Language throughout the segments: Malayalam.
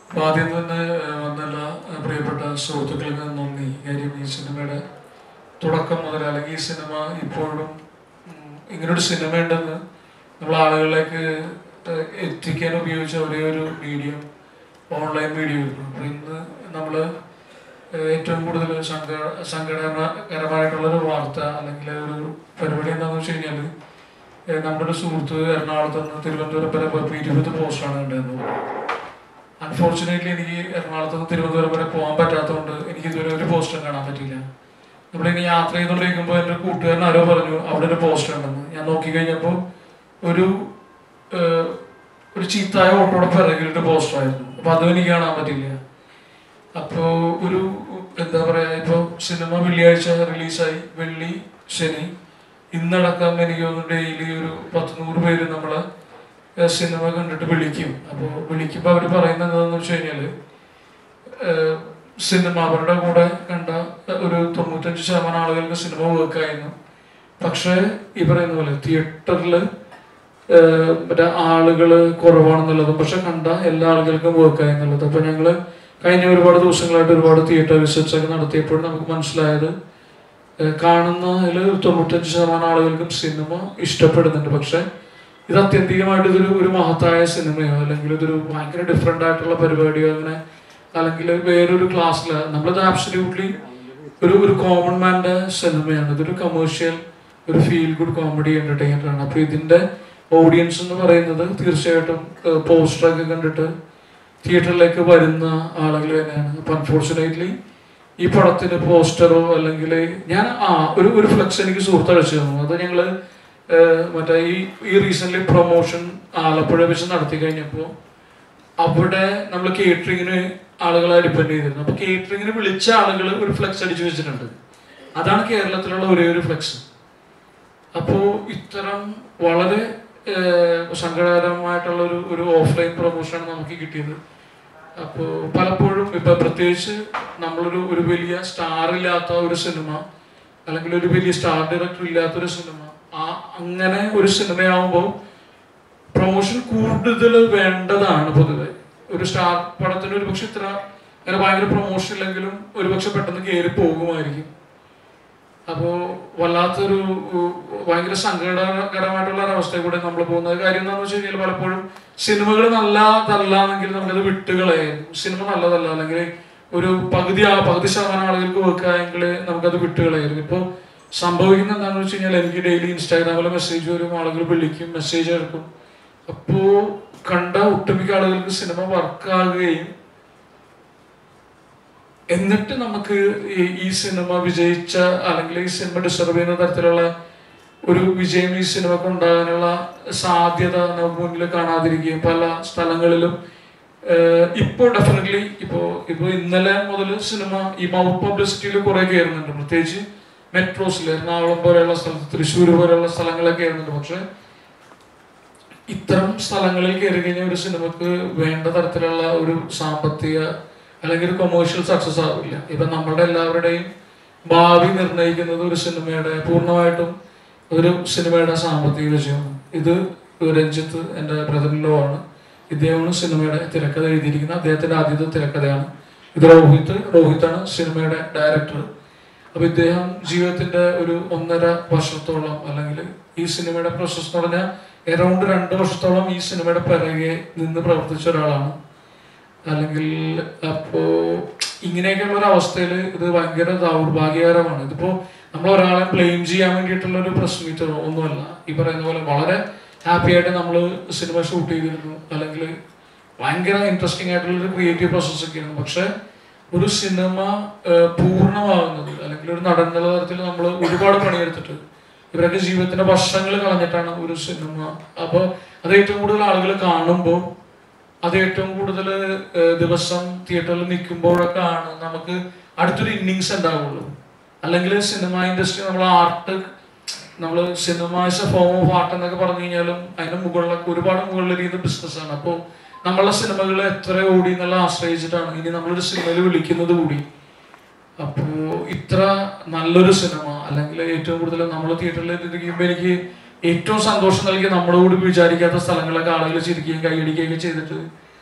അപ്പൊ ആദ്യം തന്നെ ഏഹ്, വന്ന എല്ലാ ഏഹ്, പ്രിയപ്പെട്ട സുഹൃത്തുക്കൾക്ക് നന്ദി കാര്യം ഈ സിനിമയുടെ തുടക്കം മുതൽ അല്ലെങ്കിൽ ഈ സിനിമ ഇപ്പോഴും ഉം, ഇങ്ങനൊരു സിനിമ ഉണ്ടെന്ന് നമ്മൾ ആളുകളിലേക്ക് ഏഹ്, എത്തിക്കാൻ ഉപയോഗിച്ച ഒരേ ഒരു മീഡിയം ഓൺലൈൻ മീഡിയ ആയിരുന്നു അപ്പൊ ഇന്ന് നമ്മൾ ഏറ്റവും കൂടുതൽ സങ്ക സങ്കടകരമായിട്ടുള്ള ഒരു വാർത്ത അല്ലെങ്കിൽ ഒരു പരിപാടി എന്താണെന്ന് വെച്ച് കഴിഞ്ഞാൽ നമ്മുടെ ഒരു സുഹൃത്ത് എറണാകുളത്ത് നിന്ന് തിരുവനന്തപുരം വരെ പോയപ്പോൾ ഇരുപത് പോസ്റ്റാണ് ഉണ്ടായിരുന്നത് അൺഫോർച്ചുനേറ്റ്ലി എനിക്ക് എറണാകുളത്ത് നിന്ന് തിരുവനന്തപുരം വരെ പോകാൻ പറ്റാത്തതുകൊണ്ട് എനിക്ക് ഇതുവരെ ഒരു പോസ്റ്ററും കാണാൻ പറ്റില്ല നമ്മളിനി യാത്ര ചെയ്തുകൊണ്ടിരിക്കുമ്പോൾ എൻ്റെ കൂട്ടുകാരൻ ആരോ പറഞ്ഞു അവിടെ ഒരു പോസ്റ്റർ ഉണ്ടെന്ന് ഞാൻ നോക്കി കഴിഞ്ഞപ്പോൾ ഒരു ഏഹ്, ഒരു ചീത്തായ ഓട്ടോടെ പിറകിലിട്ട് പോസ്റ്റർ ആയിരുന്നു അപ്പൊ അതും എനിക്ക് കാണാൻ പറ്റില്ല അപ്പോ ഒരു എന്താ പറയാ ഇപ്പൊ സിനിമ വെള്ളിയാഴ്ച റിലീസായി വെള്ളി ശനി ഇന്നടക്കം എനിക്ക് തോന്നുന്നു ഡെയിലി ഒരു പത്ത് നൂറ് പേര് നമ്മളെ ഏഹ്, സിനിമ കണ്ടിട്ട് വിളിക്കും അപ്പോൾ വിളിക്കുമ്പോൾ അവർ പറയുന്നത് എന്താണെന്ന് വെച്ച് കഴിഞ്ഞാല് ഏഹ്, സിനിമ അവരുടെ കൂടെ കണ്ട ഒരു തൊണ്ണൂറ്റഞ്ച് ശതമാനം ആളുകൾക്ക് സിനിമ വർക്കായിരുന്നു പക്ഷേ ഈ പറയുന്ന പോലെ തിയേറ്ററിൽ മറ്റേ ആളുകള് കുറവാണെന്നുള്ളതും പക്ഷെ കണ്ട എല്ലാ ആളുകൾക്കും വർക്കായി എന്നുള്ളത് അപ്പൊ ഞങ്ങള് കഴിഞ്ഞ ഒരുപാട് ദിവസങ്ങളായിട്ട് ഒരുപാട് തിയേറ്റർ റിസർച്ച് ഒക്കെ നടത്തിയപ്പോൾ നമുക്ക് മനസ്സിലായത് ഏഹ് കാണുന്നതിൽ തൊണ്ണൂറ്റഞ്ച് ശതമാനം ആളുകൾക്കും സിനിമ ഇഷ്ടപ്പെടുന്നുണ്ട് പക്ഷെ ഇത് അത്യന്തികമായിട്ട് ഇതൊരു ഒരു മഹത്തായ സിനിമയോ അല്ലെങ്കിൽ ഇതൊരു ഭയങ്കര ഡിഫറെന്റ് ആയിട്ടുള്ള പരിപാടിയോ അങ്ങനെ അല്ലെങ്കിൽ വേറൊരു ക്ലാസ്സിൽ നമ്മളിത് ആബ്സല്യൂട്ട്ലി ഒരു ഒരു കോമൺ മാൻ്റെ സിനിമയാണ് ഇതൊരു കമേഴ്ഷ്യൽ ഒരു ഫീൽ ഗുഡ് കോമഡി എന്റർടൈനർ ആണ് അപ്പൊ ഇതിന്റെ ഓഡിയൻസ് എന്ന് പറയുന്നത് തീർച്ചയായിട്ടും പോസ്റ്ററൊക്കെ കണ്ടിട്ട് തിയേറ്ററിലേക്ക് വരുന്ന ആളുകൾ തന്നെയാണ് അപ്പൊ അൺഫോർച്ചുനേറ്റ്ലി ഈ പടത്തിന് പോസ്റ്ററോ അല്ലെങ്കിൽ ഞാൻ ആ ഒരു ഒരു ഫ്ലെക്സ് എനിക്ക് സുഹൃത്ത് അയച്ചു തന്നു അത് ഞങ്ങള് ഏഹ്, മറ്റേ ഈ ഈ റീസെന്റ് പ്രൊമോഷൻ ആലപ്പുഴ വെച്ച് നടത്തി കഴിഞ്ഞപ്പോൾ അവിടെ നമ്മൾ കേറ്ററിങ്ങിന് ആളുകളെ ഡിപ്പെൻഡ് ചെയ്തിരുന്നു അപ്പൊ കേറ്ററിങ്ങിന് വിളിച്ച ആളുകൾ ഒരു ഫ്ലെക്സ് അടിച്ചു വെച്ചിട്ടുണ്ട് അതാണ് കേരളത്തിലുള്ള ഒരേ ഒരു ഫ്ലെക്സ് അപ്പോ ഇത്തരം വളരെ ഏഹ്, സങ്കടകരമായിട്ടുള്ള ഒരു ഒരു ഓഫ്ലൈൻ പ്രൊമോഷനാണ് നമുക്ക് കിട്ടിയത് അപ്പോൾ പലപ്പോഴും ഇപ്പൊ പ്രത്യേകിച്ച് നമ്മളൊരു ഒരു വലിയ സ്റ്റാർ ഇല്ലാത്ത ഒരു സിനിമ അല്ലെങ്കിൽ ഒരു വലിയ സ്റ്റാർ ഡയറക്ടർ ഇല്ലാത്ത ഒരു സിനിമ ആ അങ്ങനെ ഒരു സിനിമയാവുമ്പോൾ പ്രൊമോഷൻ കൂടുതൽ വേണ്ടതാണ് പൊതുവെ ഒരു സ്റ്റാർ പടത്തിന് ഒരു പക്ഷെ ഇത്ര അങ്ങനെ ഭയങ്കര പ്രൊമോഷൻ ഇല്ലെങ്കിലും ഒരുപക്ഷെ പെട്ടെന്ന് കയറി പോകുമായിരിക്കും അപ്പോ വല്ലാത്തൊരു ഉ- ഭയങ്കര സങ്കടകരമായിട്ടുള്ള ഒരു അവസ്ഥയിൽ കൂടെ നമ്മൾ പോകുന്നത് കാര്യം എന്താണെന്ന് വെച്ച് കഴിഞ്ഞാൽ പലപ്പോഴും സിനിമകൾ നല്ലതല്ലാന്നെങ്കിൽ നമുക്കത് വിട്ടുകളയായിരുന്നു സിനിമ നല്ലതല്ല അല്ലെങ്കിൽ ഒരു പകുതി ആ പകുതി ശതമാനം ആളുകൾക്ക് വെക്കാമെങ്കിൽ നമുക്കത് വിട്ടുകളയായിരുന്നു ഇപ്പോൾ സംഭവിക്കുന്ന എന്താണെന്ന് വെച്ച് കഴിഞ്ഞാൽ എനിക്ക് ഡെയിലി ഇൻസ്റ്റാഗ്രാമിൽ മെസ്സേജ് വരും ആളുകൾ വിളിക്കും മെസ്സേജ് എടുക്കും അപ്പോ കണ്ട ഒട്ടുമിക്ക ആളുകൾക്ക് സിനിമ വർക്കാകുകയും എന്നിട്ട് നമുക്ക് ഈ- ഈ സിനിമ വിജയിച്ച അല്ലെങ്കിൽ ഈ സിനിമ ഡിസർവ് ചെയ്യുന്ന തരത്തിലുള്ള ഒരു വിജയം ഈ സിനിമക്ക് ഉണ്ടാകാനുള്ള സാധ്യത നമുക്ക് മുന്നിൽ കാണാതിരിക്കുകയും പല സ്ഥലങ്ങളിലും ഏഹ്, ഇപ്പോൾ ഡെഫിനറ്റ്ലി ഇപ്പോ ഇപ്പോ ഇന്നലെ മുതൽ സിനിമ ഈ മൗത്ത് പബ്ലിസിറ്റിയിൽ കുറെ കയറുന്നുണ്ട് പ്രത്യേകിച്ച് മെട്രോസിൽ എറണാകുളം പോലെയുള്ള സ്ഥലത്ത് തൃശ്ശൂർ പോലെയുള്ള സ്ഥലങ്ങളൊക്കെ കയറുന്നുണ്ട് പക്ഷെ ഇത്തരം സ്ഥലങ്ങളിൽ കയറി കഴിഞ്ഞാൽ ഒരു സിനിമക്ക് വേണ്ട തരത്തിലുള്ള ഒരു സാമ്പത്തിക അല്ലെങ്കിൽ ഒരു കൊമേഴ്ഷ്യൽ സക്സസ് ആവില്ല ഇപ്പൊ നമ്മുടെ എല്ലാവരുടെയും ഭാവി നിർണ്ണയിക്കുന്നത് ഒരു സിനിമയുടെ പൂർണ്ണമായിട്ടും ഒരു സിനിമയുടെ സാമ്പത്തിക വിജയമാണ് ഇത് രഞ്ജിത്ത് എൻ്റെ ബ്രദറിലോ ആണ് ഇദ്ദേഹമാണ് സിനിമയുടെ തിരക്കഥ എഴുതിയിരിക്കുന്നത് അദ്ദേഹത്തിന്റെ ആദ്യത്തെ തിരക്കഥയാണ് ഇത് രോഹിത് രോഹിത്താണ് സിനിമയുടെ ഡയറക്ടർ അപ്പൊ ഇദ്ദേഹം ജീവിതത്തിന്റെ ഒരു ഒന്നര വർഷത്തോളം അല്ലെങ്കിൽ ഈ സിനിമയുടെ പ്രോസസ് എന്ന് പറഞ്ഞാൽ എറൗണ്ട് രണ്ട് വർഷത്തോളം ഈ സിനിമയുടെ പിറകെ നിന്ന് പ്രവർത്തിച്ച ഒരാളാണ് അല്ലെങ്കിൽ അപ്പോ ഇങ്ങനെയൊക്കെയുള്ള ഒരു അവസ്ഥയിൽ ഇത് ഭയങ്കര ദൗർഭാഗ്യകരമാണ് ഇതിപ്പോ നമ്മൾ ഒരാളെ ബ്ലെയിം ചെയ്യാൻ വേണ്ടിയിട്ടുള്ള ഒരു പ്രസ് മീറ്റർ ഒന്നുമല്ല ഈ പറയുന്ന പോലെ വളരെ ഹാപ്പി ആയിട്ട് നമ്മൾ സിനിമ ഷൂട്ട് ചെയ്തിരുന്നു അല്ലെങ്കിൽ ഭയങ്കര ഇൻട്രസ്റ്റിംഗ് ആയിട്ടുള്ള ഒരു ക്രിയേറ്റീവ് പ്രോസസ് ഒക്കെയാണ് പക്ഷെ ഒരു സിനിമ ഏഹ്, പൂർണ്ണമാകുന്നത് അല്ലെങ്കിൽ ഒരു നടൻ എന്നുള്ള തരത്തിൽ നമ്മൾ ഒരുപാട് പണിയെടുത്തിട്ട് ഇവരൊക്കെ ജീവിതത്തിന്റെ വർഷങ്ങൾ കളഞ്ഞിട്ടാണ് ഒരു സിനിമ അപ്പൊ അത് ഏറ്റവും കൂടുതൽ ആളുകൾ കാണുമ്പോൾ അത് ഏറ്റവും കൂടുതൽ ദിവസം തിയേറ്ററിൽ നിൽക്കുമ്പോഴൊക്കെ ആണ് നമുക്ക് അടുത്തൊരു ഇന്നിങ്സ് ഉണ്ടാവുള്ളൂ അല്ലെങ്കിൽ സിനിമ ഇൻഡസ്ട്രി നമ്മൾ ആർട്ട് നമ്മൾ cinema as a form of art എന്നൊക്കെ പറഞ്ഞു കഴിഞ്ഞാലും അതിന്റെ മുകളിലൊക്കെ ഒരുപാട് മുകളിലിരിക്കുന്ന ബിസിനസ്സാണ് അപ്പോൾ നമ്മളെ സിനിമകൾ എത്ര ഓടി എന്നുള്ള ആശ്രയിച്ചിട്ടാണ് ഇനി നമ്മളൊരു സിനിമയിൽ വിളിക്കുന്നത് കൂടി അപ്പോ ഇത്ര നല്ലൊരു സിനിമ അല്ലെങ്കിൽ ഏറ്റവും കൂടുതൽ നമ്മൾ തിയേറ്ററിൽ ഇരിക്കുമ്പോൾ എനിക്ക് ഏറ്റവും സന്തോഷം നൽകിയ നമ്മളോട് വിചാരിക്കാത്ത സ്ഥലങ്ങളൊക്കെ ആളുകൾ ചിരിക്കുകയും കൈയടിക്കുകയൊക്കെ ചെയ്തിട്ട്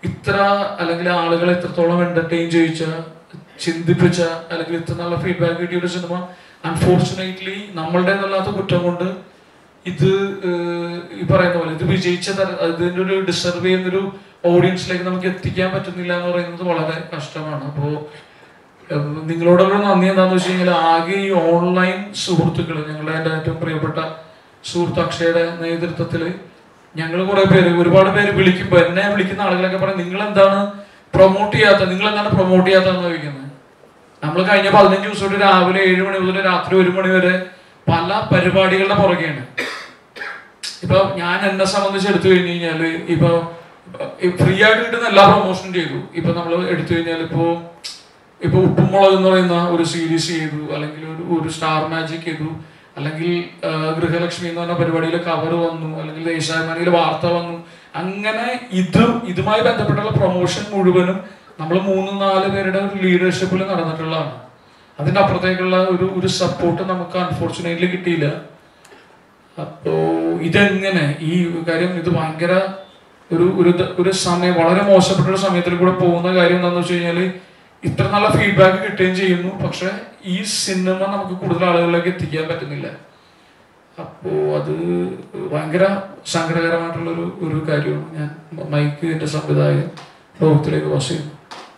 ഇത്ര അല്ലെങ്കിൽ ആളുകളെ എത്രത്തോളം എന്റർടൈൻ ചെയ്യിച്ച ചിന്തിപ്പിച്ച അല്ലെങ്കിൽ ഇത്ര നല്ല ഫീഡ്ബാക്ക് കിട്ടിയ ഒരു സിനിമ അൺഫോർച്ചുനേറ്റ്ലി നമ്മളുടെ നല്ലാത്ത കുറ്റം കൊണ്ട് ഇത് ഏഹ്, ഈ പറയുന്ന പോലെ ഇത് വിജയിച്ച തര ഇതിന്റെ ഒരു ഡിസർവ് ചെയ്യുന്നൊരു ഓഡിയൻസിലേക്ക് നമുക്ക് എത്തിക്കാൻ പറ്റുന്നില്ല എന്ന് പറയുന്നത് വളരെ കഷ്ടമാണ് അപ്പോൾ നിങ്ങളോടൊരു നന്ദി എന്താണെന്ന് വെച്ച് കഴിഞ്ഞാൽ ആകെ ഈ ഓൺലൈൻ സുഹൃത്തുക്കൾ ഞങ്ങളുടെ എൻ്റെ ഏറ്റവും പ്രിയപ്പെട്ട സുഹൃത്ത് അക്ഷയുടെ നേതൃത്വത്തിൽ ഞങ്ങൾ കുറെ പേര് ഒരുപാട് പേര് വിളിക്കുമ്പോൾ എന്നെ വിളിക്കുന്ന ആളുകളൊക്കെ പറയും നിങ്ങൾ എന്താണ് പ്രൊമോട്ട് ചെയ്യാത്ത നിങ്ങൾ എന്താണ് പ്രൊമോട്ട് ചെയ്യാത്തതെന്ന് ചോദിക്കുന്നത് നമ്മൾ കഴിഞ്ഞ പതിനഞ്ച് ദിവസം തൊട്ട് രാവിലെ ഏഴ് മണി മുതൽ രാത്രി ഒരു മണി വരെ പല പരിപാടികളുടെ പുറകെയാണ് ഇപ്പൊ ഞാൻ എന്നെ സംബന്ധിച്ച് എടുത്തു കഴിഞ്ഞു കഴിഞ്ഞാല് ഇപ്പൊ ഫ്രീ ആയിട്ട് കിട്ടുന്ന എല്ലാ പ്രൊമോഷനും ചെയ്തു ഇപ്പൊ നമ്മൾ എടുത്തു കഴിഞ്ഞാൽ ഇപ്പോ ഇപ്പൊ ഉപ്പുമുളക് എന്ന് പറയുന്ന ഒരു സീരീസ് ചെയ്തു അല്ലെങ്കിൽ ഒരു ഒരു സ്റ്റാർ മാജിക് ചെയ്തു അല്ലെങ്കിൽ ആ, ഗൃഹലക്ഷ്മി എന്ന് പറഞ്ഞ പരിപാടിയിൽ കവർ വന്നു അല്ലെങ്കിൽ ദേശാഭിമാനിയിൽ വാർത്ത വന്നു അങ്ങനെ ഇത് ഇതുമായി ബന്ധപ്പെട്ടുള്ള പ്രൊമോഷൻ മുഴുവനും നമ്മൾ മൂന്ന് നാല് പേരുടെ ഒരു ലീഡർഷിപ്പിൽ നടന്നിട്ടുള്ളതാണ് അതിന്റെ അപ്പുറത്തേക്കുള്ള ഒരു ഒരു സപ്പോർട്ട് നമുക്ക് അൺഫോർച്ചുനേറ്റ്ലി കിട്ടിയില്ല അപ്പോ ഇതെങ്ങനെ ഈ കാര്യം ഇത് ഭയങ്കര ഒരു ഒരു ദ- ഒരു സമയം വളരെ മോശപ്പെട്ട ഒരു സമയത്തിൽ കൂടെ പോകുന്ന കാര്യം എന്താണെന്ന് വെച്ച് കഴിഞ്ഞാല് ഇത്ര നല്ല ഫീഡ്ബാക്ക് കിട്ടുകയും ചെയ്യുന്നു പക്ഷെ ഈ സിനിമ നമുക്ക് കൂടുതൽ ആളുകളിലേക്ക് എത്തിക്കാൻ പറ്റുന്നില്ല അപ്പോ അത് ഭയങ്കര സങ്കടകരമായിട്ടുള്ള ഒരു ഒരു കാര്യമാണ് ഞാൻ മൈക്ക് എന്റെ സംവിധായകൻ ലോകത്തിലേക്ക് പാസ് ചെയ്യുന്നു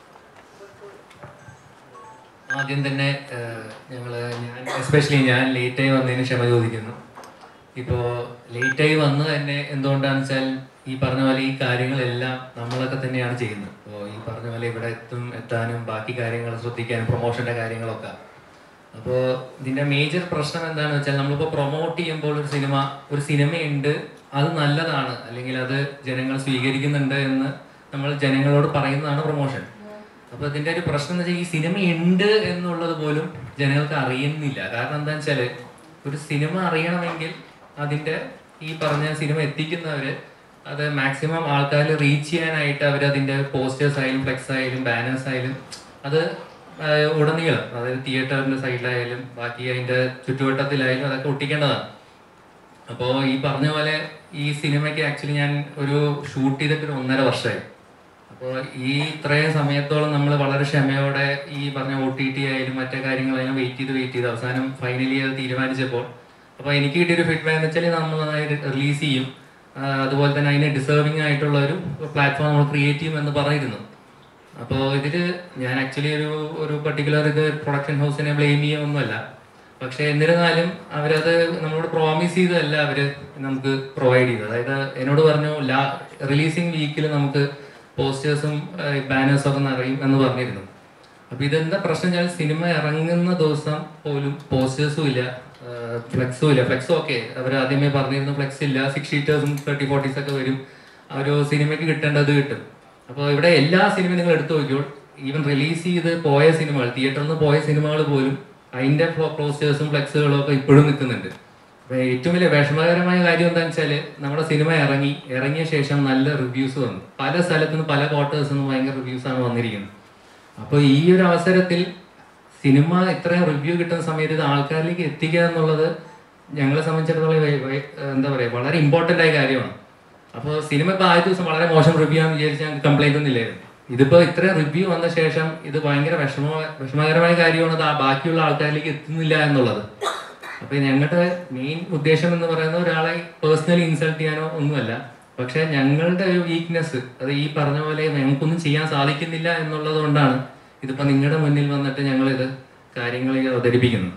ആദ്യം തന്നെ ഏഹ്, ഞങ്ങള് ഞാൻ എസ്പെഷ്യലി ഞാൻ ലേറ്റായി വന്നതിന് ക്ഷമ ചോദിക്കുന്നു ഇപ്പോൾ ലേറ്റായി വന്ന് തന്നെ എന്തുകൊണ്ടാണെന്ന് വെച്ചാൽ ഈ പറഞ്ഞ പോലെ ഈ കാര്യങ്ങളെല്ലാം നമ്മളൊക്കെ തന്നെയാണ് ചെയ്യുന്നത് അപ്പോൾ ഈ പറഞ്ഞ പോലെ ഇവിടെ എത്തും എത്താനും ബാക്കി കാര്യങ്ങൾ ശ്രദ്ധിക്കാനും പ്രൊമോഷൻ്റെ കാര്യങ്ങളൊക്കെ അപ്പോൾ ഇതിന്റെ മേജർ പ്രശ്നം എന്താണെന്ന് വെച്ചാൽ നമ്മളിപ്പോൾ പ്രൊമോട്ട് ചെയ്യുമ്പോൾ ഒരു സിനിമ ഒരു സിനിമയുണ്ട് അത് നല്ലതാണ് അല്ലെങ്കിൽ അത് ജനങ്ങൾ സ്വീകരിക്കുന്നുണ്ട് എന്ന് നമ്മൾ ജനങ്ങളോട് പറയുന്നതാണ് പ്രൊമോഷൻ അപ്പൊ ഇതിന്റെ ഒരു പ്രശ്നം എന്ന് വെച്ചാൽ ഈ സിനിമ ഉണ്ട് എന്നുള്ളത് പോലും ജനങ്ങൾക്ക് അറിയുന്നില്ല കാരണം എന്താ വെച്ചാല് ഒരു സിനിമ അറിയണമെങ്കിൽ അതിന്റെ ഈ പറഞ്ഞ സിനിമ എത്തിക്കുന്നവര് അത് മാക്സിമം ആൾക്കാരിൽ റീച്ച് ചെയ്യാനായിട്ട് അവർ അതിന്റെ പോസ്റ്റേഴ്സ് ആയാലും ഫ്ലെക്സ് ആയാലും ബാനേഴ്സ് ആയാലും അത് ആഹ് ഉടനീളം അതായത് തിയേറ്ററിന്റെ സൈഡിലായാലും ബാക്കി അതിന്റെ ചുറ്റുവട്ടത്തിലായാലും അതൊക്കെ ഒട്ടിക്കേണ്ടതാണ് അപ്പോൾ ഈ പറഞ്ഞ പോലെ ഈ സിനിമയ്ക്ക് ആക്ച്വലി ഞാൻ ഒരു ഷൂട്ട് ചെയ്തിട്ട് ഒരു ഒന്നര വർഷമായി അപ്പോൾ ഈ ഇത്രയും സമയത്തോളം നമ്മൾ വളരെ ക്ഷമയോടെ ഈ പറഞ്ഞ ഒ ടി ടി ആയാലും മറ്റേ കാര്യങ്ങളായാലും വെയിറ്റ് ചെയ്ത് വെയിറ്റ് ചെയ്ത് അവസാനം ഫൈനലി അത് തീരുമാനിച്ചപ്പോൾ അപ്പോൾ എനിക്ക് കിട്ടിയൊരു ഫീഡ്ബാക്ക് എന്ന് വെച്ചാൽ നമ്മൾ നന്നായി റിലീസ് ചെയ്യും ആ, അതുപോലെ തന്നെ അതിന് ഡിസേർവിംഗ് ആയിട്ടുള്ള ഒരു പ്ലാറ്റ്ഫോം നമ്മൾ ക്രിയേറ്റ് ചെയ്യും എന്ന് പറഞ്ഞിരുന്നു അപ്പോൾ ഇതിൽ ഞാൻ ആക്ച്വലി ഒരു ഒരു പർട്ടിക്കുലർ ഇത് പ്രൊഡക്ഷൻ ഹൗസിനെ ബ്ലെയിം ചെയ്യുകയൊന്നുമല്ല പക്ഷെ എന്നിരുന്നാലും അവരത് നമ്മളോട് പ്രോമിസ് ചെയ്തതല്ല അവര് നമുക്ക് പ്രൊവൈഡ് ചെയ്തത് അതായത് എന്നോട് പറഞ്ഞു ലാ റിലീസിങ് വീക്കിൽ നമുക്ക് പോസ്റ്റേഴ്സും ബാനേഴ്സും ഒക്കെ നിറയും എന്ന് പറഞ്ഞിരുന്നു അപ്പൊ ഇതെന്താ പ്രശ്നം വെച്ചാൽ സിനിമ ഇറങ്ങുന്ന ദിവസം പോലും പോസ്റ്റേഴ്സും ഇല്ല ഫ്ലെക്സും ഇല്ല ഫ്ലെക്സും ഓക്കെ അവർ ആദ്യമേ പറഞ്ഞിരുന്നു ഫ്ലെക്സ് ഇല്ല സിക്സ് ഷീറ്റേഴ്സും തേർട്ടി ഫോർട്ടീസ് ഒക്കെ വരും ആ ഒരു സിനിമയ്ക്ക് കിട്ടേണ്ടത് കിട്ടും അപ്പോൾ ഇവിടെ എല്ലാ സിനിമയും നിങ്ങൾ എടുത്തു നോക്കിയോൾ ഈവൻ റിലീസ് ചെയ്ത് പോയ സിനിമകൾ തിയേറ്ററിൽ നിന്ന് പോയ സിനിമകൾ പോലും അതിന്റെ പോസ്റ്റേഴ്സും ഫ്ലെക്സുകളും ഒക്കെ ഇപ്പോഴും നിൽക്കുന്നുണ്ട് അപ്പൊ ഏറ്റവും വലിയ വിഷമകരമായ കാര്യം എന്താണെന്ന് വെച്ചാല് നമ്മുടെ സിനിമ ഇറങ്ങി ഇറങ്ങിയ ശേഷം നല്ല റിവ്യൂസ് വന്നു പല സ്ഥലത്തു നിന്ന് പല ക്വാർട്ടേഴ്സ് നിന്ന് ഭയങ്കര റിവ്യൂസ് ആണ് വന്നിരിക്കുന്നത് അപ്പോൾ ഈ ഒരു അവസരത്തിൽ സിനിമ ഇത്രയും റിവ്യൂ കിട്ടുന്ന സമയത്ത് ഇത് ആൾക്കാരിലേക്ക് എത്തിക്കുക എന്നുള്ളത് ഞങ്ങളെ സംബന്ധിച്ചിടത്തോളം വൈ- വൈ- എന്താ പറയുക വളരെ ഇമ്പോർട്ടൻ്റ് ആയ കാര്യമാണ് അപ്പോൾ സിനിമ ഇപ്പോൾ ആദ്യ ദിവസം വളരെ മോശം റിവ്യൂ ആണെന്ന് വിചാരിച്ച് ഞങ്ങൾക്ക് കംപ്ലൈന്റ് ഒന്നും ഇല്ലായിരുന്നു ഇതിപ്പോൾ ഇത്രയും റിവ്യൂ വന്ന ശേഷം ഇത് ഭയങ്കര വിഷമ വിഷമകരമായ കാര്യമാണ് ഇത് ആ ബാക്കിയുള്ള ആൾക്കാരിലേക്ക് എത്തുന്നില്ല എന്നുള്ളത് അപ്പൊ ഞങ്ങളുടെ മെയിൻ ഉദ്ദേശം എന്ന് പറയുന്നത് ഒരാളെ പേഴ്സണലി ഇൻസൾട്ട് ചെയ്യാനോ ഒന്നുമല്ല പക്ഷെ ഞങ്ങളുടെ ഒരു വീക്ക്നെസ് അത് ഈ പറഞ്ഞ പോലെ ഞങ്ങൾക്കൊന്നും ചെയ്യാൻ സാധിക്കുന്നില്ല എന്നുള്ളത് കൊണ്ടാണ് ഇതിപ്പോ നിങ്ങളുടെ മുന്നിൽ വന്നിട്ട് ഞങ്ങൾ ഇത് കാര്യങ്ങൾ അവതരിപ്പിക്കുന്നത്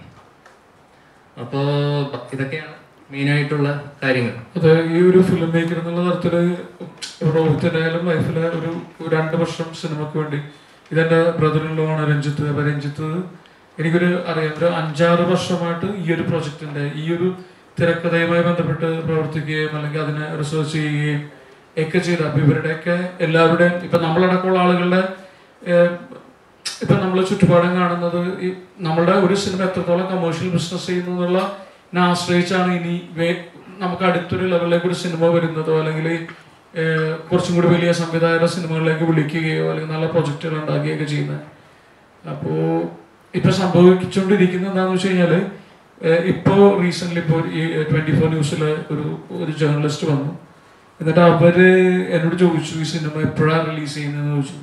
അപ്പോ ഇതൊക്കെയാണ് മെയിൻ ആയിട്ടുള്ള കാര്യങ്ങൾ അത് ഈ ഒരു ഫിലിം മേക്കർ എന്നുള്ള തരത്തില് റോഹിത്തിനായാലും ലൈഫിലെ ഒരു ഒരു രണ്ട് വർഷം സിനിമക്ക് വേണ്ടി ഇതെന്റെ ബ്രദറിലാണ് രഞ്ജിത്ത് അപ്പൊ രഞ്ജിത്ത് എനിക്കൊരു അറിയാം ഒരു അഞ്ചാറ് വർഷമായിട്ട് ഈ ഒരു പ്രൊജക്ടിന്റെ ഈ ഒരു തിരക്കഥയുമായി ബന്ധപ്പെട്ട് പ്രവർത്തിക്കുകയും അല്ലെങ്കിൽ അതിനെ റിസർച്ച് ചെയ്യുകയും ഒക്കെ ചെയ്ത അപ്പൊ ഇവരുടെയൊക്കെ എല്ലാവരുടെയും ഇപ്പൊ നമ്മളടക്കമുള്ള ആളുകളുടെ ഏഹ്, ഇപ്പൊ നമ്മൾ ചുറ്റുപാടും കാണുന്നത് ഈ നമ്മളുടെ ഒരു സിനിമ എത്രത്തോളം കമേഴ്ഷ്യൽ ബിസിനസ് ചെയ്യുന്നു എന്നുള്ള ആശ്രയിച്ചാണ് ഇനി വേ- നമുക്ക് അടുത്തൊരു ലെവലിലേക്ക് ഒരു സിനിമ വരുന്നതോ അല്ലെങ്കിൽ ഏഹ്, കുറച്ചും കൂടി വലിയ സംവിധായക സിനിമകളിലേക്ക് വിളിക്കുകയോ അല്ലെങ്കിൽ നല്ല പ്രൊജക്റ്റുകൾ ഉണ്ടാക്കുകയൊക്കെ ചെയ്യുന്നത് അപ്പോൾ ഇപ്പൊ സംഭവിച്ചുകൊണ്ടിരിക്കുന്നത് എന്താണെന്ന് വെച്ച് കഴിഞ്ഞാല് ഏഹ്, ഇപ്പോ റീസെന്റ് ഇപ്പോൾ ഈ ട്വന്റി ഫോർ ന്യൂസിൽ ഒരു ഒരു ജേർണലിസ്റ്റ് വന്നു എന്നിട്ട് അവര് എന്നോട് ചോദിച്ചു ഈ സിനിമ എപ്പോഴാണ് റിലീസ് ചെയ്യുന്നതെന്ന് ചോദിച്ചു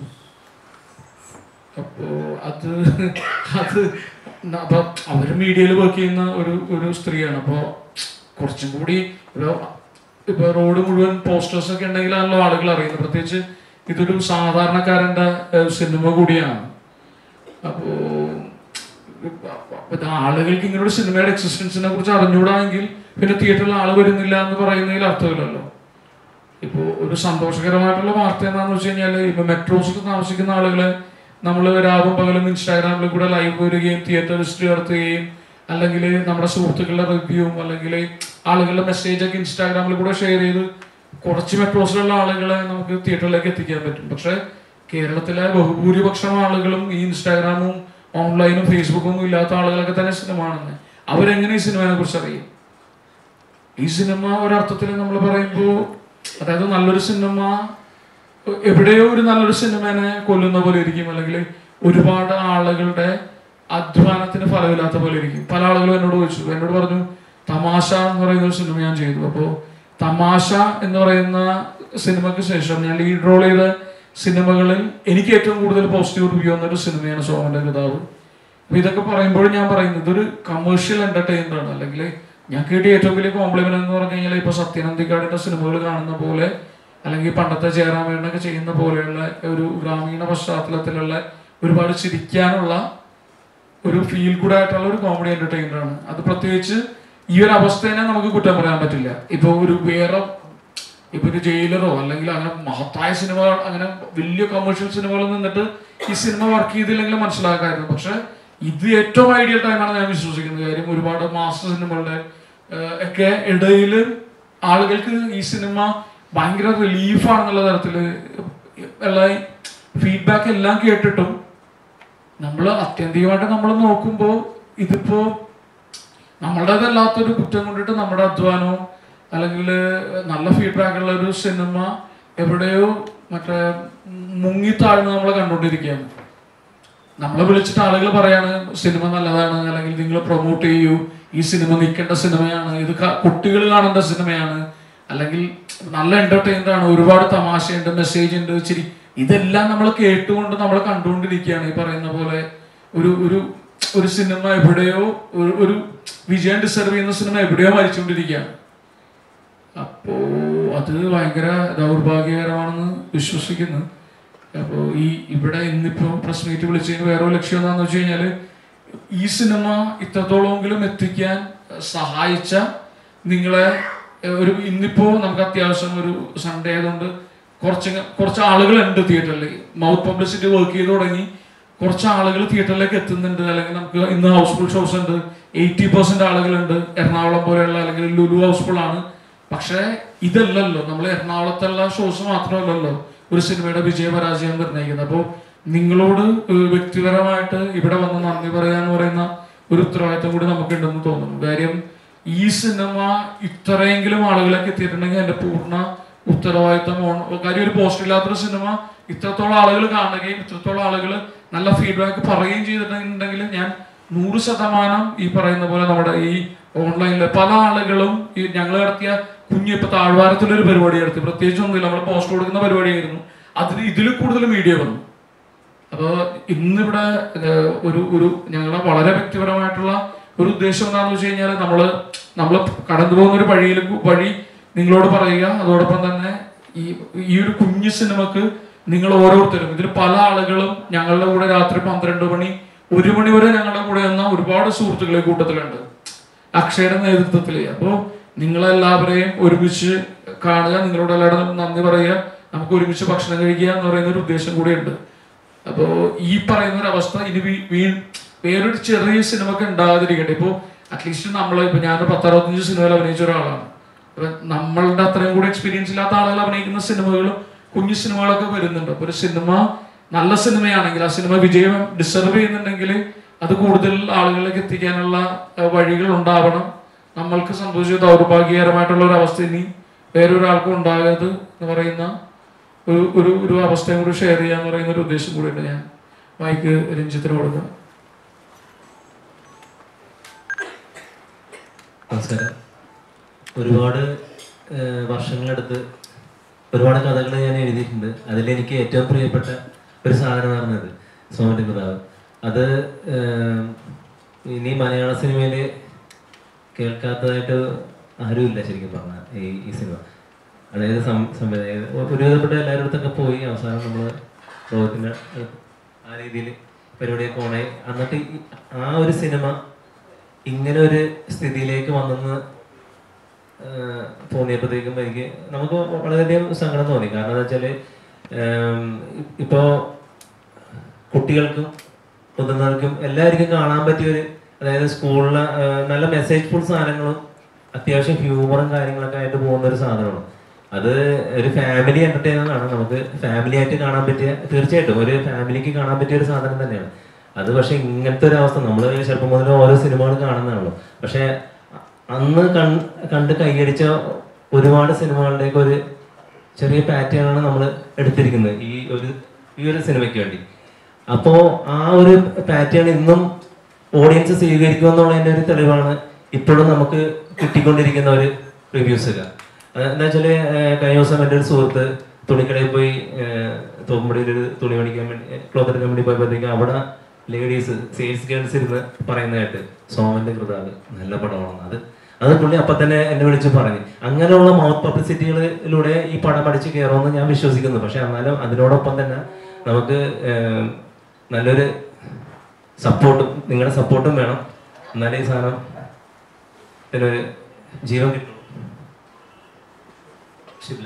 അപ്പോ അത് അത് ന- അപ്പൊ അവര് മീഡിയയിൽ വർക്ക് ചെയ്യുന്ന ഒരു ഒരു സ്ത്രീയാണ് അപ്പോൾ കുറച്ചും കൂടി ഇപ്പൊ ഇപ്പൊ റോഡ് മുഴുവൻ പോസ്റ്റേഴ്സ് ഒക്കെ ഉണ്ടെങ്കിലാണല്ലോ ആളുകൾ അറിയുന്നത് പ്രത്യേകിച്ച് ഇതൊരു സാധാരണക്കാരന്റെ ഏഹ്, സിനിമ കൂടിയാണ് അപ്പോ അപ്പൊ ഇത് ആളുകൾക്ക് ഇങ്ങനെ ഒരു സിനിമയുടെ എക്സിസ്റ്റൻസിനെ കുറിച്ച് അറിഞ്ഞുകൂടാമെങ്കിൽ പിന്നെ തിയേറ്ററിൽ ആള് വരുന്നില്ല എന്ന് പറയുന്നതിൽ അർത്ഥമില്ലല്ലോ ഇപ്പോ ഒരു സന്തോഷകരമായിട്ടുള്ള വാർത്ത എന്താണെന്ന് വെച്ച് കഴിഞ്ഞാൽ ഇപ്പൊ മെട്രോസിൽ താമസിക്കുന്ന ആളുകളെ നമ്മൾ രാവും പകലും ഇൻസ്റ്റാഗ്രാമിൽ കൂടെ ലൈവ് വരികയും തിയേറ്റർ ഹിസ്റ്ററി നടത്തുകയും അല്ലെങ്കിൽ നമ്മുടെ സുഹൃത്തുക്കളുടെ റിവ്യൂവും അല്ലെങ്കിൽ ആളുകളുടെ മെസ്സേജ് ഒക്കെ ഇൻസ്റ്റാഗ്രാമിൽ കൂടെ ഷെയർ ചെയ്ത് കുറച്ച് മെട്രോസിലുള്ള ആളുകളെ നമുക്ക് തിയേറ്ററിലേക്ക് എത്തിക്കാൻ പറ്റും പക്ഷെ കേരളത്തിലെ ബഹുഭൂരിപക്ഷം ആളുകളും ഈ ഇൻസ്റ്റാഗ്രാമും ഓൺലൈനും ഫേസ്ബുക്കും ഒന്നും ഇല്ലാത്ത ആളുകളൊക്കെ തന്നെ സിനിമ കാണുന്നത് അവരെങ്ങനെ ഈ സിനിമയെ കുറിച്ച് അറിയും ഈ സിനിമ ഒരർത്ഥത്തിൽ നമ്മൾ പറയുമ്പോൾ അതായത് നല്ലൊരു സിനിമ എവിടെയോ ഒരു നല്ലൊരു സിനിമനെ കൊല്ലുന്ന പോലെ ഇരിക്കും അല്ലെങ്കിൽ ഒരുപാട് ആളുകളുടെ അധ്വാനത്തിന് ഫലമില്ലാത്ത പോലെ ഇരിക്കും പല ആളുകളും എന്നോട് ചോദിച്ചു എന്നോട് പറഞ്ഞു തമാശ എന്ന് പറയുന്ന ഒരു സിനിമ ഞാൻ ചെയ്തു അപ്പോൾ തമാശ എന്ന് പറയുന്ന സിനിമയ്ക്ക് ശേഷം ഞാൻ ലീഡ് റോൾ ചെയ്ത സിനിമകളിൽ എനിക്ക് ഏറ്റവും കൂടുതൽ പോസിറ്റീവ് റിവ്യൂ വന്നൊരു സിനിമയാണ് സോമന്റെ കിതാബ് അപ്പൊ ഇതൊക്കെ പറയുമ്പോൾ ഞാൻ പറയുന്നത് ഇതൊരു കമേഴ്ഷ്യൽ എന്റർടൈനർ ആണ് അല്ലെങ്കിൽ ഞാൻ കേട്ടിയ ഏറ്റവും വലിയ കോംപ്ലിമെന്റ് എന്ന് പറഞ്ഞു കഴിഞ്ഞാൽ ഇപ്പൊ സത്യനന്ദിക്കാടിന്റെ സിനിമകൾ കാണുന്ന പോലെ അല്ലെങ്കിൽ പണ്ടത്തെ ജയറാമേണൊക്കെ ചെയ്യുന്ന പോലെയുള്ള ഒരു ഗ്രാമീണ പശ്ചാത്തലത്തിലുള്ള ഒരുപാട് ചിരിക്കാനുള്ള ഒരു ഫീൽ ഗുഡ് ആയിട്ടുള്ള ഒരു കോമഡി എന്റർടൈനർ ആണ് അത് പ്രത്യേകിച്ച് ഈ ഒരു അവസ്ഥേനെ നമുക്ക് കുറ്റം പറയാൻ പറ്റില്ല ഇപ്പൊ ഒരു വേറെ ഇപ്പൊ ഒരു ജയിലറോ അല്ലെങ്കിൽ അങ്ങനെ മഹത്തായ സിനിമകൾ അങ്ങനെ വലിയ കൊമേഴ്ഷ്യൽ സിനിമകളിൽ നിന്നിട്ട് ഈ സിനിമ വർക്ക് ചെയ്തില്ലെങ്കിൽ മനസ്സിലാക്കായിരുന്നു പക്ഷെ ഇത് ഏറ്റവും ഐഡിയൽ ടൈമാണ് ഞാൻ വിശ്വസിക്കുന്നത് കാര്യം ഒരുപാട് മാസ്റ്റർ സിനിമകളുടെ ഏഹ്, ഒക്കെ ഇടയിൽ ആളുകൾക്ക് ഈ സിനിമ ഭയങ്കര റിലീഫാണെന്നുള്ള തരത്തിൽ ഉള്ള ഫീഡ്ബാക്ക് എല്ലാം കേട്ടിട്ടും നമ്മൾ അത്യന്തികമായിട്ട് നമ്മൾ നോക്കുമ്പോൾ ഇതിപ്പോ നമ്മളുടേതല്ലാത്തൊരു കുറ്റം കൊണ്ടിട്ട് നമ്മുടെ അധ്വാനവും അല്ലെങ്കിൽ നല്ല ഫീഡ്ബാക്ക് ഉള്ള ഒരു സിനിമ എവിടെയോ മറ്റേ മുങ്ങിത്താഴ്ന്ന് നമ്മൾ കണ്ടുകൊണ്ടിരിക്കുകയാണ് നമ്മളെ വിളിച്ചിട്ട് ആളുകൾ പറയാണ് സിനിമ നല്ലതാണ് അല്ലെങ്കിൽ നിങ്ങൾ പ്രൊമോട്ട് ചെയ്യൂ ഈ സിനിമ നിൽക്കേണ്ട സിനിമയാണ് ഇത് ക- കുട്ടികൾ കാണേണ്ട സിനിമയാണ് അല്ലെങ്കിൽ നല്ല എന്റർടൈനർ ആണ് ഒരുപാട് തമാശയുണ്ട് മെസ്സേജ് ഉണ്ട് ചിരി ഇതെല്ലാം നമ്മൾ കേട്ടുകൊണ്ട് നമ്മൾ കണ്ടുകൊണ്ടിരിക്കുകയാണ് ഈ പറയുന്ന പോലെ ഒരു ഒരു ഒരു സിനിമ എവിടെയോ ഒരു ഒരു വിജയം ഡിസർവ് ചെയ്യുന്ന സിനിമ എവിടെയോ മരിച്ചുകൊണ്ടിരിക്കുകയാണ് അപ്പോ അത് ഭയങ്കര ദൗർഭാഗ്യകരമാണെന്ന് വിശ്വസിക്കുന്നു അപ്പോൾ ഈ ഇവിടെ ഇന്നിപ്പോ പ്രസ് മീറ്റ് വിളിച്ചതിന് വേറെ ഒരു ലക്ഷ്യം എന്താണെന്ന് വെച്ച് കഴിഞ്ഞാല് ഈ സിനിമ ഇത്രത്തോളമെങ്കിലും എത്തിക്കാൻ സഹായിച്ച നിങ്ങളെ ഏഹ്, ഒരു ഇന്നിപ്പോ നമുക്ക് അത്യാവശ്യം ഒരു സൺഡേ ആയതുകൊണ്ട് കുറച്ച് കുറച്ച് ആളുകളുണ്ട് തിയേറ്ററിൽ മൗത്ത് പബ്ലിസിറ്റി വർക്ക് ചെയ്ത് തുടങ്ങി കുറച്ച് ആളുകൾ തിയേറ്ററിലേക്ക് എത്തുന്നുണ്ട് അല്ലെങ്കിൽ നമുക്ക് ഇന്ന് ഹൗസ്ഫുൾ ഷോസ് ഉണ്ട് എയ്റ്റി പെർസെന്റ് ആളുകളുണ്ട് എറണാകുളം പോലെയുള്ള അല്ലെങ്കിൽ ലുലു ഹൗസ്ഫുൾ ആണ് പക്ഷേ ഇതല്ലല്ലോ നമ്മൾ എറണാകുളത്തുള്ള ഷോസ് മാത്രമല്ലല്ലോ ഒരു സിനിമയുടെ വിജയപരാജയം നിർണ്ണയിക്കുന്നത് അപ്പോൾ നിങ്ങളോട് ഏഹ്, വ്യക്തിപരമായിട്ട് ഇവിടെ വന്ന് നന്ദി പറയാന്ന് പറയുന്ന ഒരു ഉത്തരവാദിത്തം കൂടി നമുക്കുണ്ടെന്ന് തോന്നുന്നു കാര്യം ഈ സിനിമ ഇത്രയെങ്കിലും ആളുകളൊക്കെ എത്തിയിട്ടുണ്ടെങ്കിൽ എന്റെ പൂർണ്ണ ഉത്തരവാദിത്തം ഓൺ- കാര്യം ഒരു പോസ്റ്റ് ഇല്ലാത്തൊരു സിനിമ ഇത്രത്തോളം ആളുകൾ കാണുകയും ഇത്രത്തോളം ആളുകൾ നല്ല ഫീഡ്ബാക്ക് പറയുകയും ചെയ്തിട്ടുണ്ടെങ്കിൽ ഞാൻ നൂറ് ശതമാനം ഈ പറയുന്ന പോലെ നമ്മുടെ ഈ ഓൺലൈനിൽ പല ആളുകളും ഈ ഞങ്ങൾ നടത്തിയ കുഞ്ഞ് ഇപ്പൊ താഴ്വാരത്തിലൊരു പരിപാടി നടത്തി പ്രത്യേകിച്ച് ഒന്നുമില്ല നമ്മൾ പോസ്റ്റ് കൊടുക്കുന്ന പരിപാടിയായിരുന്നു അതിന് ഇതിൽ കൂടുതൽ മീഡിയ വന്നു അപ്പോൾ ഇന്നിവിടെ ഏഹ്, ഒരു ഒരു ഞങ്ങളുടെ വളരെ വ്യക്തിപരമായിട്ടുള്ള ഒരു ഉദ്ദേശം എന്താണെന്ന് വെച്ച് കഴിഞ്ഞാൽ നമ്മൾ നമ്മൾ കടന്നു പോകുന്ന ഒരു വഴിയിൽ വഴി നിങ്ങളോട് പറയുക അതോടൊപ്പം തന്നെ ഈ ഈ ഒരു കുഞ്ഞു സിനിമക്ക് നിങ്ങൾ ഓരോരുത്തരും ഇതിൽ പല ആളുകളും ഞങ്ങളുടെ കൂടെ രാത്രി പന്ത്രണ്ട് മണി ഒരു മണി വരെ ഞങ്ങളുടെ കൂടെ എന്ന ഒരുപാട് സുഹൃത്തുക്കളെ കൂട്ടത്തിലുണ്ട് അക്ഷയുടെ നേതൃത്വത്തിൽ അപ്പോൾ നിങ്ങളെല്ലാവരെയും ഒരുമിച്ച് കാണുക നിങ്ങളോട് എല്ലാവരും നന്ദി പറയുക നമുക്ക് ഒരുമിച്ച് ഭക്ഷണം കഴിക്കുക എന്ന് പറയുന്ന ഒരു ഉദ്ദേശം കൂടിയുണ്ട് അപ്പോ ഈ പറയുന്ന ഒരു അവസ്ഥ ഇനി വീ- വീ വേറൊരു ചെറിയ സിനിമ ഒക്കെ ഉണ്ടാകാതിരിക്കട്ടെ ഇപ്പോ അറ്റ്ലീസ്റ്റ് നമ്മൾ ഇപ്പൊ ഞാൻ പത്തറുപത്തഞ്ച് സിനിമയിൽ അഭിനയിച്ച ഒരാളാണ് അപ്പൊ നമ്മളുടെ അത്രയും കൂടി എക്സ്പീരിയൻസ് ഇല്ലാത്ത ആളുകൾ അഭിനയിക്കുന്ന സിനിമകളും കുഞ്ഞു സിനിമകളൊക്കെ വരുന്നുണ്ട് അപ്പൊ ഒരു സിനിമ നല്ല സിനിമയാണെങ്കിൽ ആ സിനിമ വിജയം ഡിസർവ് ചെയ്യുന്നുണ്ടെങ്കിൽ അത് കൂടുതൽ ആളുകളിലേക്ക് എത്തിക്കാനുള്ള അഹ്, വഴികൾ ഉണ്ടാവണം നമ്മൾക്ക് സംഭവിച്ച ദൗർഭാഗ്യകരമായിട്ടുള്ള ഒരു അവസ്ഥ ഇനി വേറൊരാൾക്കും ഉണ്ടാകരുത് എന്ന് പറയുന്ന ഒരു ഒരു ഒരു അവസ്ഥയും കൂടി ഷെയർ ചെയ്യാന്ന് പറയുന്ന ഒരു ഉദ്ദേശം കൂടിയുണ്ട് ഞാൻ മൈക്ക് രഞ്ജിത്തിന് കൊടുക്കാം നമസ്കാരം ഒരുപാട് ഏഹ്, വർഷങ്ങളെടുത്ത് ഒരുപാട് കഥകൾ ഞാൻ എഴുതിയിട്ടുണ്ട് അതിലെനിക്ക് ഏറ്റവും പ്രിയപ്പെട്ട ഒരു സാധനം പറഞ്ഞത് സോമന്റെ പിതാവ് അത് ഏം, ഇനി മലയാള സിനിമയിൽ കേൾക്കാത്തതായിട്ട് ആരുമില്ല ശരിക്കും പറഞ്ഞാൽ ഈ ഈ സിനിമ അതായത് സം- സംവിധായകർ ഒരുവിധപ്പെട്ട എല്ലാവരുടെ അടുത്തൊക്കെ പോയി അവസാനം നമ്മൾ ലോകത്തിൻ്റെ ആ രീതിയിൽ പരിപാടിയൊക്കെ ഓണായി എന്നിട്ട് ഈ- ആ ഒരു സിനിമ ഇങ്ങനെ ഒരു സ്ഥിതിയിലേക്ക് വന്നെന്ന് ആഹ് തോന്നിയപ്പോഴത്തേക്കും എനിക്ക് നമുക്ക് വളരെയധികം സങ്കടം തോന്നി കാരണം എന്താ വെച്ചാൽ ഇപ്പോൾ കുട്ടികൾക്കും മുതിർന്നവർക്കും എല്ലാവർക്കും കാണാൻ പറ്റിയ ഒരു അതായത് സ്കൂളിലെ നല്ല മെസ്സേജ് ഫുൾ സാധനങ്ങളും അത്യാവശ്യം ഹ്യൂമറും കാര്യങ്ങളൊക്കെ ആയിട്ട് പോകുന്ന ഒരു സാധനമാണ് അത് ഒരു ഫാമിലി എന്റർടൈനർ ആണ് നമുക്ക് ഫാമിലി ആയിട്ട് കാണാൻ പറ്റിയ തീർച്ചയായിട്ടും ഒരു ഫാമിലിക്ക് കാണാൻ പറ്റിയ ഒരു സാധനം തന്നെയാണ് അത് പക്ഷെ ഇങ്ങനത്തെ ഒരു അവസ്ഥ നമ്മൾ ചെറുപ്പം മുതൽ ഓരോ സിനിമകൾ കാണുന്നതാണല്ലോ പക്ഷെ അന്ന് കൺ കണ്ട് കൈയടിച്ച ഒരുപാട് സിനിമകളുടെയൊക്കെ ഒരു ചെറിയ പാറ്റേൺ ആണ് നമ്മൾ എടുത്തിരിക്കുന്നത് ഈ ഒരു ഈ ഒരു സിനിമയ്ക്ക് വേണ്ടി അപ്പോൾ ആ ഒരു പാറ്റേൺ ഇന്നും ഓഡിയൻസ് സ്വീകരിക്കും എന്നുള്ളതിന്റെ ഒരു തെളിവാണ് ഇപ്പോഴും നമുക്ക് കിട്ടിക്കൊണ്ടിരിക്കുന്ന ഒരു റിവ്യൂസ് ഒക്കെ അത് എന്താ വെച്ചാല് ഏഹ് കഴിഞ്ഞ ദിവസം എൻ്റെ ഒരു സുഹൃത്ത് തുണിക്കടയിൽ പോയി ഏഹ് തോമ്പടിയിൽ ഒരു തുണി മേടിക്കാൻ വേണ്ടി ക്ലോത്ത് എടുക്കാൻ വേണ്ടി പോയപ്പോഴത്തേക്കും അവിടെ ലേഡീസ് സെയിൽസ് ഗേൾസ് ഇരുന്ന് പറയുന്നതായിട്ട് സോമന്റെ കൃതാവ് നല്ല പടമാണ് അത് അത് പുള്ളി അപ്പൊ തന്നെ എന്നെ വിളിച്ച് പറഞ്ഞു അങ്ങനെയുള്ള മൗത്ത് പബ്ലിസിറ്റികളിലൂടെ ഈ പടം അടിച്ച് കയറുമെന്ന് ഞാൻ വിശ്വസിക്കുന്നു പക്ഷെ എന്നാലും അതിനോടൊപ്പം തന്നെ നമുക്ക് ഏഹ്, നല്ലൊരു സപ്പോർട്ടും നിങ്ങളുടെ സപ്പോർട്ടും വേണം എന്നാലേ ഈ സാധനം ഇതിനൊരു ജീവൻ കിട്ടും ശിവല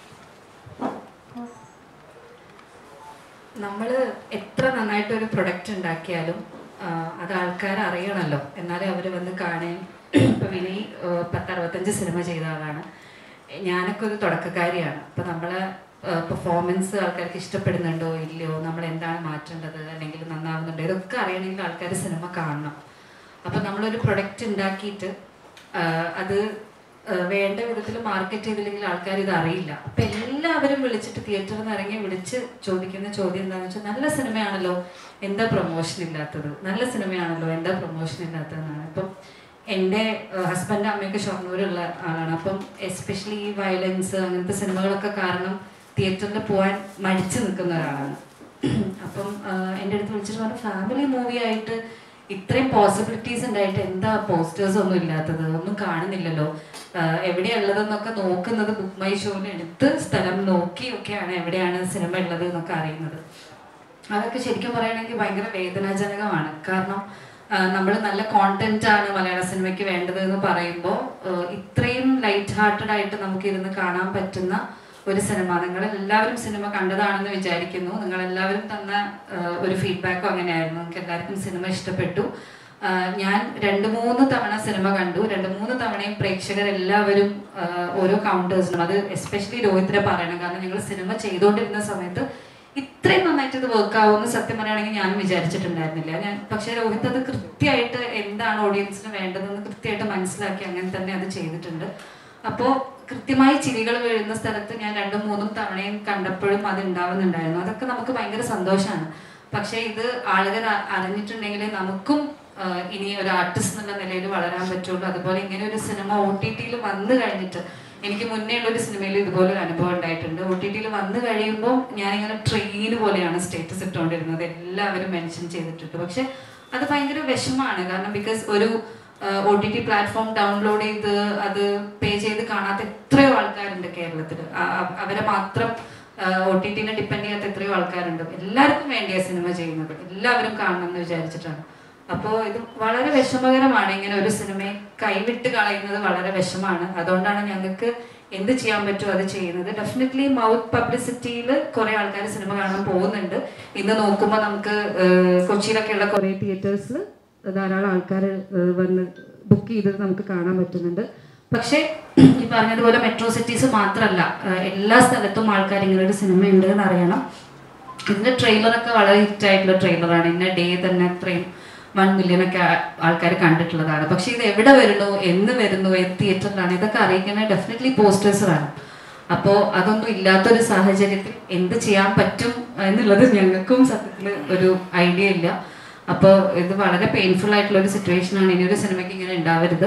നമ്മൾ എത്ര നന്നായിട്ട് ഒരു പ്രൊഡക്റ്റ് ഉണ്ടാക്കിയാലും ആ, അത് ആൾക്കാർ അറിയണമല്ലോ എന്നാലേ അവർ വന്ന് കാണുകയും ഇപ്പൊ വിനയ് ആ, പത്തറുപത്തഞ്ച് സിനിമ ചെയ്ത ആളാണ് ഞാനൊക്കെ ഒരു തുടക്കക്കാരിയാണ് അപ്പൊ നമ്മളെ പെർഫോമൻസ് ആൾക്കാർക്ക് ഇഷ്ടപ്പെടുന്നുണ്ടോ ഇല്ലയോ നമ്മൾ എന്താണ് മാറ്റേണ്ടത് അല്ലെങ്കിൽ നന്നാവുന്നുണ്ടോ ഇതൊക്കെ അറിയണമെങ്കിൽ ആൾക്കാർ സിനിമ കാണണം അപ്പൊ നമ്മളൊരു പ്രൊഡക്റ്റ് ഉണ്ടാക്കിയിട്ട് ആ, അത് ആ, വേണ്ട വിധത്തിൽ മാർക്കറ്റ് ചെയ്തില്ലെങ്കിൽ ആൾക്കാർ ഇത് അറിയില്ല അപ്പൊ എല്ലാവരും വിളിച്ചിട്ട് തിയേറ്ററിൽ നിന്ന് ഇറങ്ങി വിളിച്ച് ചോദിക്കുന്ന ചോദ്യം എന്താണെന്ന് വെച്ചാൽ നല്ല സിനിമയാണല്ലോ എന്താ പ്രൊമോഷൻ ഇല്ലാത്തത് നല്ല സിനിമയാണല്ലോ എന്താ പ്രൊമോഷൻ ഇല്ലാത്തതെന്നാണ് ഇപ്പം എൻ്റെ ഹസ്ബൻഡ് അമ്മയൊക്കെ ഷൊർണൂരുള്ള ആളാണ് അപ്പം എസ്പെഷ്യലി ഈ വയലൻസ് അങ്ങനത്തെ സിനിമകളൊക്കെ കാരണം തിയേറ്ററിൽ പോകാൻ മടിച്ചു നിൽക്കുന്ന ഒരാളാണ് അപ്പം ആഹ് എൻ്റെ അടുത്ത് വിളിച്ചിട്ട് പറഞ്ഞു ഫാമിലി മൂവി ആയിട്ട് ഇത്രയും പോസിബിലിറ്റീസ് ഉണ്ടായിട്ട് എന്താ പോസ്റ്റേഴ്സ് ഒന്നും ഇല്ലാത്തത് ഒന്നും കാണുന്നില്ലല്ലോ ആഹ് എവിടെയാ ഉള്ളതെന്നൊക്കെ നോക്കുന്നത് ബുക്ക് മൈ ഷോയിൽ എടുത്ത് സ്ഥലം നോക്കിയൊക്കെയാണ് എവിടെയാണ് സിനിമ ഉള്ളത് എന്നൊക്കെ അറിയുന്നത് അതൊക്കെ ശരിക്കും പറയുകയാണെങ്കിൽ ഭയങ്കര വേദനാജനകമാണ് കാരണം നമ്മൾ നല്ല കോണ്ടന്റ് ആണ് മലയാള സിനിമയ്ക്ക് വേണ്ടത് എന്ന് പറയുമ്പോൾ ഇത്രയും ലൈറ്റ് ഹാർട്ടഡ് ആയിട്ട് നമുക്ക് ഇരുന്ന് കാണാൻ പറ്റുന്ന ഒരു സിനിമ നിങ്ങൾ എല്ലാവരും സിനിമ കണ്ടതാണെന്ന് വിചാരിക്കുന്നു നിങ്ങൾ എല്ലാവരും തന്ന ആ, ഒരു ഫീഡ്ബാക്കും അങ്ങനെയായിരുന്നു നിങ്ങൾക്ക് എല്ലാവർക്കും സിനിമ ഇഷ്ടപ്പെട്ടു ആ, ഞാൻ രണ്ട് മൂന്ന് തവണ സിനിമ കണ്ടു രണ്ട് മൂന്ന് തവണയും പ്രേക്ഷകർ എല്ലാവരും ആ, ഓരോ കൗണ്ടേഴ്സിനും അത് എസ്പെഷ്യലി രോഹിത്തിനെ പറയണം കാരണം ഞങ്ങൾ സിനിമ ചെയ്തുകൊണ്ടിരുന്ന സമയത്ത് ഇത്രയും നന്നായിട്ട് ഇത് വർക്ക് ആവുമെന്ന് സത്യം പറയുകയാണെങ്കിൽ ഞാൻ വിചാരിച്ചിട്ടുണ്ടായിരുന്നില്ല ഞാൻ പക്ഷേ രോഹിത് അത് കൃത്യമായിട്ട് എന്താണ് ഓഡിയൻസിന് വേണ്ടതെന്ന് കൃത്യമായിട്ട് മനസ്സിലാക്കി അങ്ങനെ തന്നെ അത് ചെയ്തിട്ടുണ്ട് അപ്പോൾ കൃത്യമായി ചിരികൾ വീഴുന്ന സ്ഥലത്ത് ഞാൻ രണ്ടും മൂന്നും തവണയും കണ്ടപ്പോഴും അത് ഉണ്ടാവുന്നുണ്ടായിരുന്നു അതൊക്കെ നമുക്ക് ഭയങ്കര സന്തോഷമാണ് പക്ഷേ ഇത് ആളുകൾ അ- അറിഞ്ഞിട്ടുണ്ടെങ്കിൽ നമുക്കും ആ, ഇനി ഒരു ആർട്ടിസ്റ്റ് എന്നുള്ള നിലയിൽ വളരാൻ പറ്റുള്ളൂ അതുപോലെ ഇങ്ങനെ ഒരു സിനിമ ഒ ടി ടിയിൽ വന്നു കഴിഞ്ഞിട്ട് എനിക്ക് മുന്നേ ഉള്ള ഒരു സിനിമയിൽ ഇതുപോലെ ഒരു അനുഭവം ഉണ്ടായിട്ടുണ്ട് ഒ ടി ടിയിൽ വന്നു കഴിയുമ്പോൾ ഞാനിങ്ങനെ ട്രെയിൻ പോലെയാണ് സ്റ്റേറ്റസ് ഇട്ടുകൊണ്ടിരുന്നത് എല്ലാവരും മെൻഷൻ ചെയ്തിട്ടുണ്ട് പക്ഷെ അത് ഭയങ്കര വിഷമാണ് കാരണം ബിക്കോസ് ഒരു O T T platform download ചെയ്ത് അത് പേ ചെയ്ത് കാണാത്ത എത്രയോ ആൾക്കാരുണ്ട് കേരളത്തിൽ അവരെ മാത്രം ഒ ടി ടിനെ ഡിപ്പെൻഡ് ചെയ്യാത്ത എത്രയോ ആൾക്കാരുണ്ട് എല്ലാവർക്കും വേണ്ടിയ സിനിമ ചെയ്യുന്നത് എല്ലാവരും കാണണം എന്ന് വിചാരിച്ചിട്ടാണ് അപ്പോൾ ഇത് വളരെ വിഷമകരമാണ് ഇങ്ങനെ ഒരു സിനിമയെ കൈവിട്ട് കളയുന്നത് വളരെ വിഷമാണ് അതുകൊണ്ടാണ് ഞങ്ങൾക്ക് എന്ത് ചെയ്യാൻ പറ്റുമോ അത് ചെയ്യുന്നത് ഡെഫിനറ്റ്ലി മൗത്ത് പബ്ലിസിറ്റിയിൽ കുറെ ആൾക്കാർ സിനിമ കാണാൻ പോകുന്നുണ്ട് ഇന്ന് നോക്കുമ്പോൾ നമുക്ക് ഏഹ്, കൊച്ചിയിലൊക്കെയുള്ള കുറെ തിയേറ്റേഴ്സിൽ ധാരാളം ആൾക്കാർ വന്ന് ബുക്ക് ചെയ്തത് നമുക്ക് കാണാൻ പറ്റുന്നുണ്ട് പക്ഷേ ഈ പറഞ്ഞതുപോലെ മെട്രോ സിറ്റീസ് മാത്രമല്ല ഏഹ്, എല്ലാ സ്ഥലത്തും ആൾക്കാർ ഇങ്ങനെ ഒരു സിനിമ ഉണ്ട് എന്ന് അറിയണം ഇതിന്റെ ട്രെയിലറൊക്കെ വളരെ ഹിറ്റ് ആയിട്ടുള്ള ട്രെയിലറാണ് ഇന്ന ഡേ തന്നെ അത്രയും വൺ മില്യൺ ഒക്കെ ആൾക്കാർ കണ്ടിട്ടുള്ളതാണ് പക്ഷെ ഇത് എവിടെ വരുന്നു എന്ന് വരുന്നു ഏത് തിയേറ്ററിലാണ് ഇതൊക്കെ അറിയിക്കുന്ന ഡെഫിനറ്റ്ലി പോസ്റ്റേഴ്സ് വേണം അപ്പോൾ അതൊന്നും ഇല്ലാത്തൊരു സാഹചര്യത്തിൽ എന്ത് ചെയ്യാൻ പറ്റും എന്നുള്ളത് ഞങ്ങൾക്കും സത്യത്തിൽ ഒരു ഐഡിയ ഇല്ല അപ്പോൾ ഇത് വളരെ പെയിൻഫുൾ ആയിട്ടുള്ള ഒരു സിറ്റുവേഷൻ ആണ് ഇനി ഒരു സിനിമയ്ക്ക് ഇങ്ങനെ ഉണ്ടാവരുത്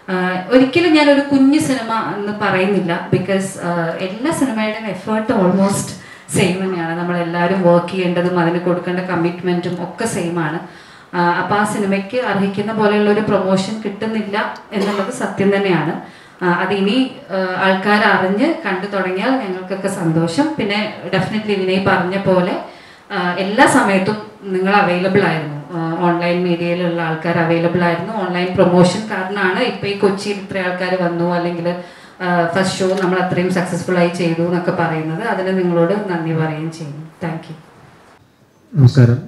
ആഹ് ഒരിക്കലും ഞാൻ ഒരു കുഞ്ഞു സിനിമ എന്ന് പറയുന്നില്ല ബിക്കോസ് എല്ലാ സിനിമയുടെയും എഫേർട്ട് ഓൾമോസ്റ്റ് സെയിം തന്നെയാണ് നമ്മളെല്ലാവരും വർക്ക് ചെയ്യേണ്ടതും അതിന് കൊടുക്കേണ്ട കമ്മിറ്റ്മെൻറ്റും ഒക്കെ സെയിം ആണ് അപ്പോൾ ആ സിനിമയ്ക്ക് അർഹിക്കുന്ന പോലെയുള്ള ഒരു പ്രൊമോഷൻ കിട്ടുന്നില്ല എന്നുള്ളത് സത്യം തന്നെയാണ് ആഹ് അതിനി ആൾക്കാർ അറിഞ്ഞ് കണ്ടു തുടങ്ങിയാൽ ഞങ്ങൾക്കൊക്കെ സന്തോഷം പിന്നെ ഡെഫിനറ്റ്ലി വിനയ് പറഞ്ഞ പോലെ ആഹ് എല്ലാ സമയത്തും നിങ്ങൾ അവൈലബിൾ ആയിരുന്നു ഓൺലൈൻ മീഡിയയിലുള്ള ആൾക്കാർ അവൈലബിൾ ആയിരുന്നു ഓൺലൈൻ പ്രൊമോഷൻ കാരണമാണ് ഇപ്പോൾ ഈ കൊച്ചിയിൽ ഇത്ര ആൾക്കാർ വന്നു അല്ലെങ്കിൽ ഫസ്റ്റ് ഷോ നമ്മൾ അത്രയും സക്സസ്ഫുൾ ആയി ചെയ്തു എന്നൊക്കെ പറയുന്നത് അതിന് നിങ്ങളോട് നന്ദി പറയുകയും ചെയ്യുന്നു താങ്ക് യു നമസ്കാരം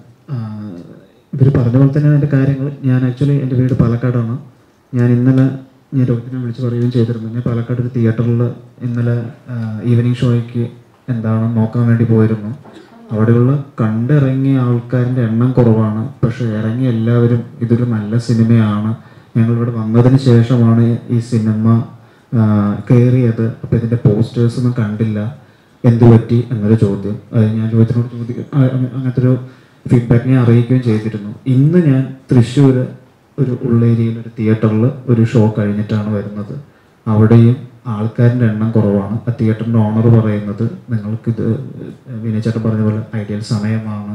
ഇവർ പറഞ്ഞ പോലെ തന്നെയാണ് എൻ്റെ കാര്യങ്ങൾ ഞാൻ ആക്ച്വലി എൻ്റെ വീട് പാലക്കാടാണ് ഞാൻ ഇന്നലെ ഞാൻ രോഹിത്തിനെ വിളിച്ച് പറയുകയും ചെയ്തിരുന്നു ഞാൻ പാലക്കാട് ഒരു തിയേറ്ററിൽ ഇന്നലെ ഈവനിങ് ഷോയ്ക്ക് എന്താണെന്ന് നോക്കാൻ വേണ്ടി പോയിരുന്നു അവിടെയുള്ള കണ്ടിറങ്ങിയ ആൾക്കാരിൻ്റെ എണ്ണം കുറവാണ് പക്ഷേ ഇറങ്ങിയ എല്ലാവരും ഇതൊരു നല്ല സിനിമയാണ് ഞങ്ങളിവിടെ വന്നതിന് ശേഷമാണ് ഈ സിനിമ കയറിയത് അപ്പോൾ ഇതിൻ്റെ പോസ്റ്റേഴ്സ് ഒന്നും കണ്ടില്ല എന്ത് പറ്റി എന്നൊരു ചോദ്യം അത് ഞാൻ ചോദ്യത്തിനോട് ചോദിക്കും ആ, അങ്ങ- അങ്ങനത്തെ ഒരു ഫീഡ്ബാക്ക് ഞാൻ അറിയിക്കുകയും ചെയ്തിരുന്നു ഇന്ന് ഞാൻ തൃശ്ശൂർ ഒരു ഉള്ളേരിയയിൽ ഒരു തിയേറ്ററിൽ ഒരു ഷോ കഴിഞ്ഞിട്ടാണ് വരുന്നത് അവിടെയും ആൾക്കാരിൻ്റെ എണ്ണം കുറവാണ് ആ തിയേറ്ററിൻ്റെ ഓണർ പറയുന്നത് നിങ്ങൾക്കിത് വിനയചേട്ടൻ പറഞ്ഞ പോലെ ഐഡിയൽ സമയമാണ്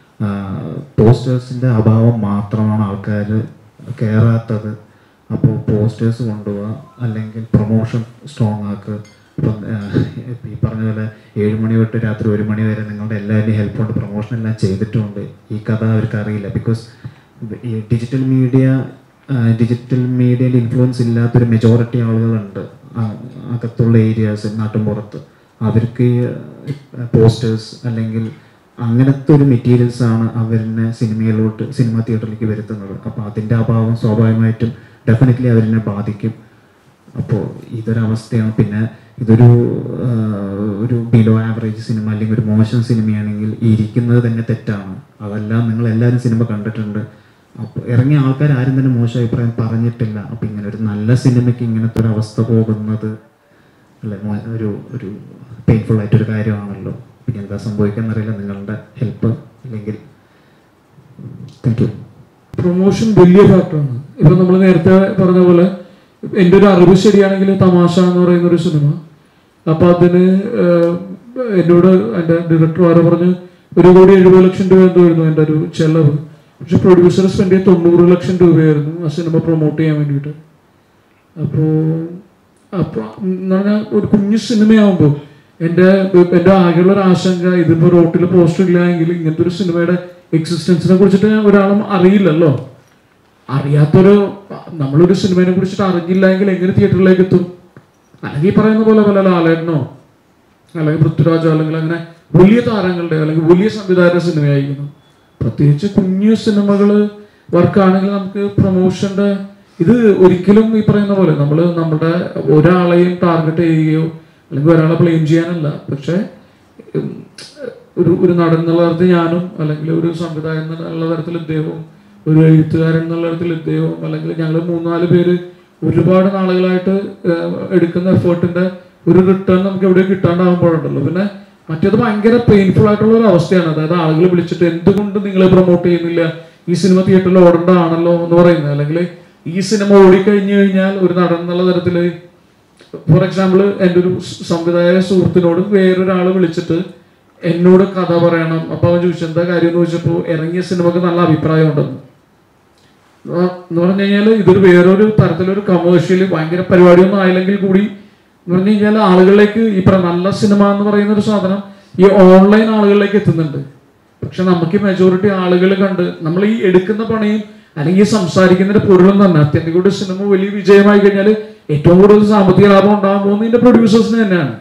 പോസ്റ്റേഴ്സിൻ്റെ അഭാവം മാത്രമാണ് ആൾക്കാർ കയറാത്തത് അപ്പോൾ പോസ്റ്റേഴ്സ് കൊണ്ടുപോവുക അല്ലെങ്കിൽ പ്രൊമോഷൻ സ്ട്രോങ് ആക്കുക ഇപ്പം ആഹ്, ഇപ്പം ഈ പറഞ്ഞ പോലെ ഏഴ് മണി തൊട്ട് രാത്രി ഒരു മണി വരെ നിങ്ങളുടെ എല്ലാവരുടെയും ഹെൽപ്പ് കൊണ്ട് പ്രൊമോഷൻ എല്ലാം ചെയ്തിട്ടുമുണ്ട് ഈ കഥ അവർക്ക് അറിയില്ല ബിക്കോസ് ഈ ഡിജിറ്റൽ മീഡിയ ഡിജിറ്റൽ മീഡിയയിൽ ഇൻഫ്ലുവൻസ് ഇല്ലാത്തൊരു മെജോറിറ്റി ആളുകളുണ്ട് ആ, അകത്തുള്ള ഏരിയാസ് നാട്ടിൻപുറത്ത് അവർക്ക് പോസ്റ്റേഴ്സ് അല്ലെങ്കിൽ അങ്ങനത്തെ ഒരു മെറ്റീരിയൽസ് ആണ് അവരിനെ സിനിമയിലോട്ട് സിനിമ തിയേറ്ററിലേക്ക് വരുത്തുന്നത് അപ്പോൾ അതിൻ്റെ അഭാവം സ്വാഭാവികമായിട്ടും ഡെഫിനറ്റ്ലി അവരിനെ ബാധിക്കും അപ്പോൾ ഇതൊരവസ്ഥയാണ് പിന്നെ ഇതൊരു ആ, ഒരു ബിലോ ആവറേജ് സിനിമ അല്ലെങ്കിൽ ഒരു മോശം സിനിമയാണെങ്കിൽ ഈ ഇരിക്കുന്നത് തന്നെ തെറ്റാണ് അതെല്ലാം നിങ്ങൾ എല്ലാവരും സിനിമ കണ്ടിട്ടുണ്ട് അപ്പോൾ ഇറങ്ങിയ ആൾക്കാർ ആരും തന്നെ മോശം അഭിപ്രായം പറഞ്ഞിട്ടില്ല അപ്പോൾ ഇങ്ങനെ ഒരു നല്ല സിനിമയ്ക്ക് ഇങ്ങനത്തെ ഒരു അവസ്ഥ പോകുന്നത് അല്ലെ മോ- ഒരു ഒരു പെയിൻഫുൾ ആയിട്ടൊരു കാര്യമാണല്ലോ പിന്നെ എന്താ സംഭവിക്കാന്നറിയില്ല നിങ്ങളുടെ ഹെൽപ്പ് അല്ലെങ്കിൽ താങ്ക് യു പ്രൊമോഷൻ വലിയ ഫാക്ടറാണ് ഇപ്പൊ നമ്മൾ നേരത്തെ പറഞ്ഞ പോലെ എൻ്റെ ഒരു അറിവ് ശരിയാണെങ്കിൽ തമാശ എന്ന് പറയുന്ന ഒരു സിനിമ അപ്പൊ അതിന് ഏഹ്, എന്നോട് എൻ്റെ ഡയറക്ടർ ആരോ പറഞ്ഞ് ഒരു കോടി എഴുപത് ലക്ഷം രൂപ എന്തായിരുന്നു എൻ്റെ ഒരു ചെലവ് പക്ഷെ പ്രൊഡ്യൂസർ സ്പെൻഡ് ചെയ്ത് തൊണ്ണൂറ് ലക്ഷം രൂപയായിരുന്നു ആ സിനിമ പ്രൊമോട്ട് ചെയ്യാൻ വേണ്ടിയിട്ട് അപ്പോൾ അപ്പോൾ എന്ന് പറഞ്ഞാൽ ഒരു കുഞ്ഞു സിനിമയാകുമ്പോൾ എൻ്റെ എൻ്റെ ആകെയുള്ള ഒരു ആശങ്ക ഇതിപ്പോൾ റോട്ടിൽ പോസ്റ്റർ ഇല്ല എങ്കിൽ ഇങ്ങനത്തെ ഒരു സിനിമയുടെ എക്സിസ്റ്റൻസിനെ കുറിച്ചിട്ട് ഒരാളും അറിയില്ലല്ലോ അറിയാത്തൊരു നമ്മളൊരു സിനിമയെ കുറിച്ചിട്ട് അറിഞ്ഞില്ല എങ്കിൽ എങ്ങനെ തിയേറ്ററിലേക്ക് എത്തും അല്ലെങ്കിൽ ഈ പറയുന്ന പോലെ പല ലാലേട്ടനോ അല്ലെങ്കിൽ പൃഥ്വിരാജോ അല്ലെങ്കിൽ അങ്ങനെ വലിയ താരങ്ങളുടെ അല്ലെങ്കിൽ വലിയ സംവിധായക സിനിമയായിരിക്കുന്നു പ്രത്യേകിച്ച് കുഞ്ഞു സിനിമകൾ വർക്കാണെങ്കിൽ നമുക്ക് പ്രൊമോഷന്റെ ഇത് ഒരിക്കലും ഈ പറയുന്ന പോലെ നമ്മൾ നമ്മുടെ ഒരാളെയും ടാർഗറ്റ് ചെയ്യുകയോ അല്ലെങ്കിൽ ഒരാളെ ബ്ലെയിം ചെയ്യാനല്ല പക്ഷേ ഉം, ഒരു ഒരു നടൻ എന്നുള്ള തരത്തിൽ ഞാനും അല്ലെങ്കിൽ ഒരു സംവിധായകൻ എന്നുള്ള തരത്തിൽ ഇദ്ദേഹവും ഒരു എഴുത്തുകാരൻ എന്നുള്ള തരത്തിൽ ഇദ്ദേഹവും അല്ലെങ്കിൽ ഞങ്ങൾ മൂന്നാല് പേര് ഒരുപാട് നാളുകളായിട്ട് ഏഹ്, എടുക്കുന്ന എഫേർട്ടിന്റെ ഒരു റിട്ടേൺ നമുക്ക് എവിടെ കിട്ടാണ്ടാകുമ്പോഴുണ്ടല്ലോ പിന്നെ മറ്റേത് ഭയങ്കര പെയിൻഫുൾ ആയിട്ടുള്ള ഒരു അവസ്ഥയാണ് അതായത് ആളുകൾ വിളിച്ചിട്ട് എന്തുകൊണ്ട് നിങ്ങൾ പ്രൊമോട്ട് ചെയ്യുന്നില്ല ഈ സിനിമ തിയേറ്ററിൽ ഓടേണ്ടതാണല്ലോ എന്ന് പറയുന്നത് അല്ലെങ്കിൽ ഈ സിനിമ ഓടിക്കഴിഞ്ഞു കഴിഞ്ഞാൽ ഒരു നടൻ എന്നുള്ള തരത്തിൽ ഫോർ എക്സാമ്പിൾ എൻ്റെ ഒരു സ് സംവിധായക സുഹൃത്തിനോട് വേറൊരാൾ വിളിച്ചിട്ട് എന്നോട് കഥ പറയണം അപ്പൊ അവൻ ചോദിച്ചു എന്താ കാര്യം എന്ന് ചോദിച്ചപ്പോൾ ഇറങ്ങിയ സിനിമക്ക് നല്ല അഭിപ്രായം ഉണ്ടെന്ന് ആ, എന്ന് പറഞ്ഞു കഴിഞ്ഞാൽ ഇതൊരു വേറൊരു തരത്തിലൊരു കമേഴ്ഷ്യൽ ഭയങ്കര പരിപാടിയൊന്നും ആയില്ലെങ്കിൽ കൂടി എന്ന് പറഞ്ഞു കഴിഞ്ഞാൽ ആളുകളിലേക്ക് ഈ പറ നല്ല സിനിമ എന്ന് പറയുന്ന ഒരു സാധനം ഈ ഓൺലൈൻ ആളുകളിലേക്ക് എത്തുന്നുണ്ട് പക്ഷെ നമുക്ക് മെജോറിറ്റി ആളുകൾ കണ്ട് നമ്മൾ ഈ എടുക്കുന്ന പണിയും അല്ലെങ്കിൽ ഈ സംസാരിക്കുന്നതിന്റെ പൊരുളും തന്നെ അത്യന്തികൂടെ സിനിമ വലിയ വിജയമായി കഴിഞ്ഞാൽ ഏറ്റവും കൂടുതൽ സാമ്പത്തിക ലാഭം ഉണ്ടാകാൻ പോകുന്നത് ഇതിന്റെ പ്രൊഡ്യൂസേഴ്സിന് തന്നെയാണ്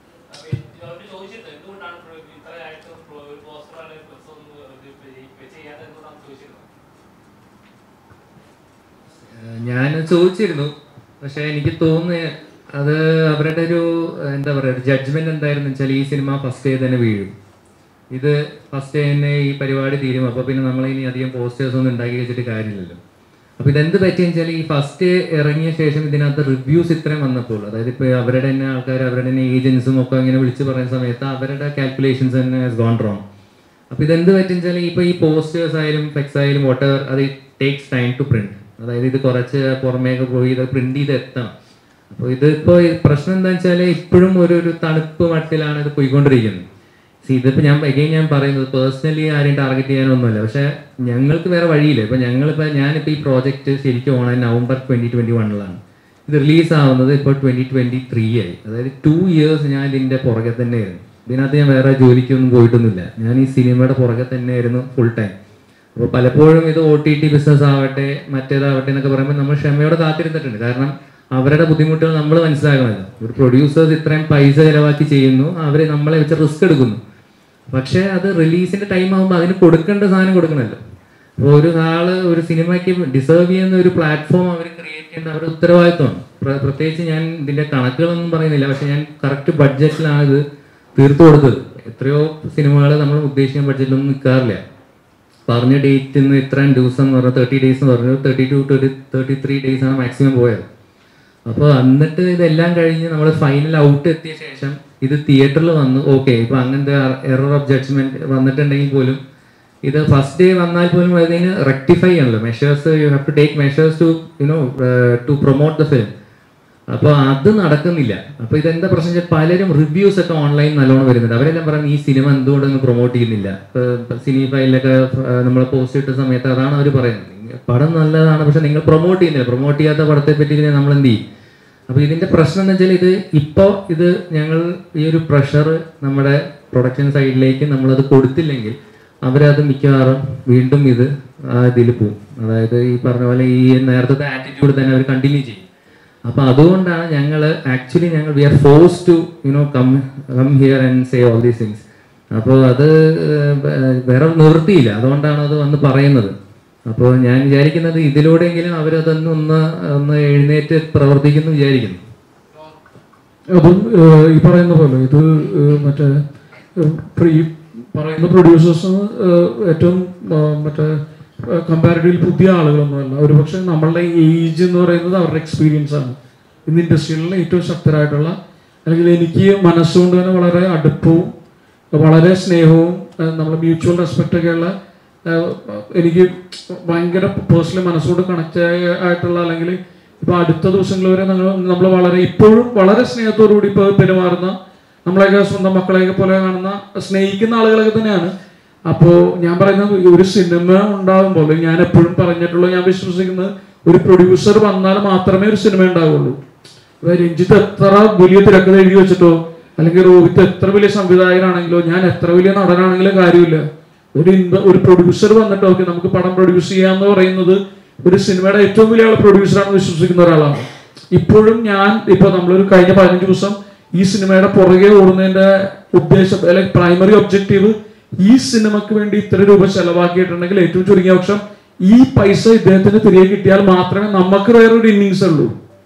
ഞാൻ ചോദിച്ചിരുന്നു പക്ഷെ എനിക്ക് തോന്നുന്നത് അത് അവരുടെ ഒരു എന്താ പറയുക ജഡ്ജ്മെന്റ് എന്തായിരുന്നു വെച്ചാൽ ഈ സിനിമ ഫസ്റ്റ് ഡേ തന്നെ വീഴും ഇത് ഫസ്റ്റ് ഡേ തന്നെ ഈ പരിപാടി തീരും അപ്പോൾ പിന്നെ നമ്മൾ ഇനി അധികം പോസ്റ്റേഴ്സ് ഒന്നും ഉണ്ടാക്കി വെച്ചിട്ട് കാര്യമില്ലല്ലോ അപ്പോൾ ഇതെന്ത് പറ്റിയെന്ന് വെച്ചാൽ ഈ ഫസ്റ്റ് ഇറങ്ങിയ ശേഷം ഇതിനകത്ത് റിവ്യൂസ് ഇത്രയും വന്നപ്പോൾ അതായത് ഇപ്പോൾ അവരുടെ തന്നെ ആൾക്കാർ അവരുടെ തന്നെ ഏജൻസും ഒക്കെ അങ്ങനെ വിളിച്ച് പറയുന്ന സമയത്ത് അവരുടെ കാൽക്കുലേഷൻസ് തന്നെ ഹാസ് ഗോൺ റോങ് അപ്പോൾ ഇതെന്ത് പറ്റുന്ന വെച്ചാൽ ഇപ്പോൾ ഈ പോസ്റ്റേഴ്സ് ആയാലും ഫ്ലെക്സ് ആയാലും വാട്ടർ അത് ടേക്സ് ടൈം ടു പ്രിന്റ് അതായത് ഇത് കുറച്ച് പുറമേക്ക് പോയി ഇത് പ്രിന്റ് ചെയ്ത് എത്തണം അപ്പോൾ ഇതിപ്പോൾ പ്രശ്നം എന്താ വെച്ചാൽ ഇപ്പോഴും ഒരു ഒരു തണുപ്പ് മട്ടിലാണ് ഇത് പോയിക്കൊണ്ടിരിക്കുന്നത് See, ഇതിപ്പോൾ ഞാൻ എഗെയിൻ ഞാൻ പറയുന്നത് പേഴ്സണലി ആരെയും ടാർഗറ്റ് ചെയ്യാനൊന്നുമില്ല പക്ഷേ ഞങ്ങൾക്ക് വേറെ വഴിയില്ല ഇപ്പം ഞങ്ങളിപ്പോൾ ഞാനിപ്പോൾ ഈ പ്രോജക്റ്റ് ശരിക്കും ഓണായി നവംബർ ട്വൻറ്റി ട്വൻറ്റി വണ്ണിലാണ് ഇത് റിലീസ് ആവുന്നത് ഇപ്പോൾ ട്വൻറ്റി ട്വൻറ്റി ത്രീ ആയി അതായത് ടു ഇയേഴ്സ് ഞാൻ ഇതിൻ്റെ പുറകെ തന്നെയായിരുന്നു ഇതിനകത്ത് ഞാൻ വേറെ ജോലിക്കൊന്നും പോയിട്ടൊന്നുമില്ല ഞാൻ ഈ സിനിമയുടെ പുറകെ തന്നെയായിരുന്നു ഫുൾ ടൈം അപ്പോൾ പലപ്പോഴും ഇത് ഒ ടി ടി ബിസിനസ് ആവട്ടെ മറ്റേതാവട്ടെ എന്നൊക്കെ പറയുമ്പോൾ നമ്മൾ ക്ഷമയോടെ കാത്തിരുന്നിട്ടുണ്ട് കാരണം അവരുടെ ബുദ്ധിമുട്ടുകൾ നമ്മൾ മനസ്സിലാക്കണമല്ലോ ഒരു പ്രൊഡ്യൂസേഴ്സ് ഇത്രയും പൈസ ചിലവാക്കി ചെയ്യുന്നു അവർ നമ്മളെ വെച്ച് റിസ്ക് എടുക്കുന്നു പക്ഷേ അത് റിലീസിന്റെ ടൈം ആകുമ്പോൾ അതിന് കൊടുക്കേണ്ട സാധനം കൊടുക്കണമല്ലോ അപ്പോൾ ഒരു ആള് ഒരു സിനിമയ്ക്ക് ഡിസേർവ് ചെയ്യുന്ന ഒരു പ്ലാറ്റ്ഫോം അവർ ക്രിയേറ്റ് ചെയ്യേണ്ട അവരുടെ ഉത്തരവാദിത്വമാണ് പ്ര- പ്രത്യേകിച്ച് ഞാൻ ഇതിന്റെ കണക്കുകളൊന്നും പറയുന്നില്ല പക്ഷെ ഞാൻ കറക്റ്റ് ബഡ്ജറ്റിലാണ് ഇത് തീർത്തു കൊടുത്തത് എത്രയോ സിനിമകൾ നമ്മൾ ഉദ്ദേശിക്കുന്ന ബഡ്ജറ്റിലൊന്നും നിൽക്കാറില്ല പറഞ്ഞ ഡേറ്റിൽ നിന്ന് ഇത്രയും ദിവസം എന്ന് പറഞ്ഞാൽ തേർട്ടി ഡേയ്സ് എന്ന് പറഞ്ഞു thirty two thirty thirty three days ആണ് മാക്സിമം പോയത് അപ്പോൾ എന്നിട്ട് ഇതെല്ലാം കഴിഞ്ഞ് നമ്മൾ ഫൈനൽ ഔട്ട് എത്തിയ ശേഷം ഇത് തിയേറ്ററിൽ വന്നു ഓക്കെ ഇപ്പൊ അങ്ങനത്തെ എറർ ഓഫ് ജഡ്ജ്മെന്റ് വന്നിട്ടുണ്ടെങ്കിൽ പോലും ഇത് ഫസ്റ്റ് ഡേ വന്നാൽ പോലും അതിന് റെക്ടിഫൈ ചെയ്യണല്ലോ measures you have to take measures to you know to promote the film അപ്പോൾ അത് നടക്കുന്നില്ല അപ്പോൾ ഇതെന്താ പ്രശ്നം വെച്ചാൽ പലരും റിവ്യൂസ് ഒക്കെ ഓൺലൈൻ നല്ലോണം വരുന്നുണ്ട് അവരെല്ലാം പറയുന്നത് ഈ സിനിമ എന്തുകൊണ്ടൊന്നും പ്രൊമോട്ട് ചെയ്യുന്നില്ല സിനി ഫൈലിലൊക്കെ നമ്മൾ പോസ്റ്റ് ഇട്ട സമയത്ത് അതാണ് അവർ പറയുന്നത് "നിങ്ങ- പടം നല്ലതാണ് പക്ഷെ നിങ്ങൾ പ്രൊമോട്ട് ചെയ്യുന്നില്ല പ്രൊമോട്ട് ചെയ്യാത്ത പടത്തെ പറ്റി നമ്മൾ എന്ത് ചെയ്യും അപ്പോൾ ഇതിന്റെ പ്രശ്നം എന്ന് വെച്ചാൽ ഇത് ഇപ്പോൾ ഇത് ഞങ്ങൾ ഈ ഒരു പ്രഷർ നമ്മുടെ പ്രൊഡക്ഷൻ സൈഡിലേക്ക് നമ്മളത് കൊടുത്തില്ലെങ്കിൽ അവരത് മിക്കവാറും വീണ്ടും ഇത് ആ ഇതിൽ പോവും അതായത് ഈ പറഞ്ഞ പോലെ ഈ നേരത്തെ ആറ്റിറ്റ്യൂഡ് തന്നെ അവർ കണ്ടിന്യൂ ചെയ്യും അപ്പൊ അതുകൊണ്ടാണ് ഞങ്ങൾ ആക്ച്വലി ഞങ്ങൾ we are forced to you know come come here and say all these things അപ്പോൾ അത് ഏർ, വേറെ നിവൃത്തിയില്ല അതുകൊണ്ടാണ് അത് വന്ന് പറയുന്നത് അപ്പോൾ ഞാൻ വിചാരിക്കുന്നത് ഇതിലൂടെയെങ്കിലും അവരതൊന്ന് ഒന്ന് ഒന്ന് എഴുന്നേറ്റ് പ്രവർത്തിക്കുന്നു വിചാരിക്കുന്നു അതും ഏഹ്, ഈ പറയുന്ന പോലെ ഇത് ഏഹ്, മറ്റേ ഏഹ്, പ്ര- ഈ പറയുന്ന പ്രൊഡ്യൂസേഴ്സ് ഏറ്റവും ഏഹ്, മറ്റേ കമ്പാരിറ്റീവ്ലി പുതിയ ആളുകളൊന്നുമല്ല ഒരുപക്ഷെ നമ്മളുടെ ഏജ് എന്ന് പറയുന്നത് അവരുടെ എക്സ്പീരിയൻസ് ആണ് ഇന്ന് ഇൻഡസ്ട്രിയിലുള്ള ഏറ്റവും ശക്തരായിട്ടുള്ള അല്ലെങ്കിൽ എനിക്ക് മനസ്സുകൊണ്ട് തന്നെ വളരെ അടുപ്പവും വളരെ സ്നേഹവും നമ്മൾ മ്യൂച്വൽ റെസ്പെക്റ്റ് ഒക്കെയുള്ള ഏഹ്, എനിക്ക് ഭയങ്കര പേഴ്സണലി മനസ്സുകൊണ്ട് കണക്ട് ആയിട്ടുള്ള അല്ലെങ്കിൽ ഇപ്പൊ അടുത്ത ദിവസങ്ങൾ വരെ നമ്മൾ നമ്മൾ വളരെ ഇപ്പോഴും വളരെ സ്നേഹത്തോടു കൂടി ഇപ്പോൾ പെരുമാറുന്ന നമ്മളെയൊക്കെ സ്വന്തം മക്കളെയൊക്കെ പോലെ കാണുന്ന സ്നേഹിക്കുന്ന ആളുകളൊക്കെ തന്നെയാണ് അപ്പോൾ ഞാൻ പറയുന്നത് ഒരു സിനിമ ഉണ്ടാകുമ്പോൾ ഞാൻ എപ്പോഴും പറഞ്ഞിട്ടുള്ള ഞാൻ വിശ്വസിക്കുന്നത് ഒരു പ്രൊഡ്യൂസർ വന്നാൽ മാത്രമേ ഒരു സിനിമ ഉണ്ടാവുള്ളൂ ഇപ്പൊ രഞ്ജിത്ത് എത്ര വലിയ തിരക്കഥ എഴുതി വെച്ചിട്ടോ അല്ലെങ്കിൽ റോഹിത്ത് എത്ര വലിയ സംവിധായകനാണെങ്കിലോ ഞാൻ എത്ര വലിയ നടനാണെങ്കിലും കാര്യമില്ല ഒരു ഇൻവ- ഒരു പ്രൊഡ്യൂസർ വന്നിട്ട് ഓക്കെ നമുക്ക് പടം പ്രൊഡ്യൂസ് ചെയ്യാന്ന് പറയുന്നത് ഒരു സിനിമയുടെ ഏറ്റവും വലിയ ആൾ പ്രൊഡ്യൂസറാണെന്ന് വിശ്വസിക്കുന്ന ഒരാളാണ് ഇപ്പോഴും ഞാൻ ഇപ്പൊ നമ്മളൊരു കഴിഞ്ഞ പതിനഞ്ച് ദിവസം ഈ സിനിമയുടെ പുറകെ ഓടുന്നതിന്റെ ഉദ്ദേശം അല്ലെങ്കിൽ പ്രൈമറി ഒബ്ജക്റ്റീവ് ഈ സിനിമക്ക് വേണ്ടി ഇത്ര രൂപ ചെലവാക്കിയിട്ടുണ്ടെങ്കിൽ ഏറ്റവും ചുരുങ്ങിയ പക്ഷം ഈ പൈസ ഇദ്ദേഹത്തിന് തിരികെ കിട്ടിയാൽ മാത്രമേ നമുക്ക് വേറൊരു ഇന്നിങ്സ് ഉള്ളൂ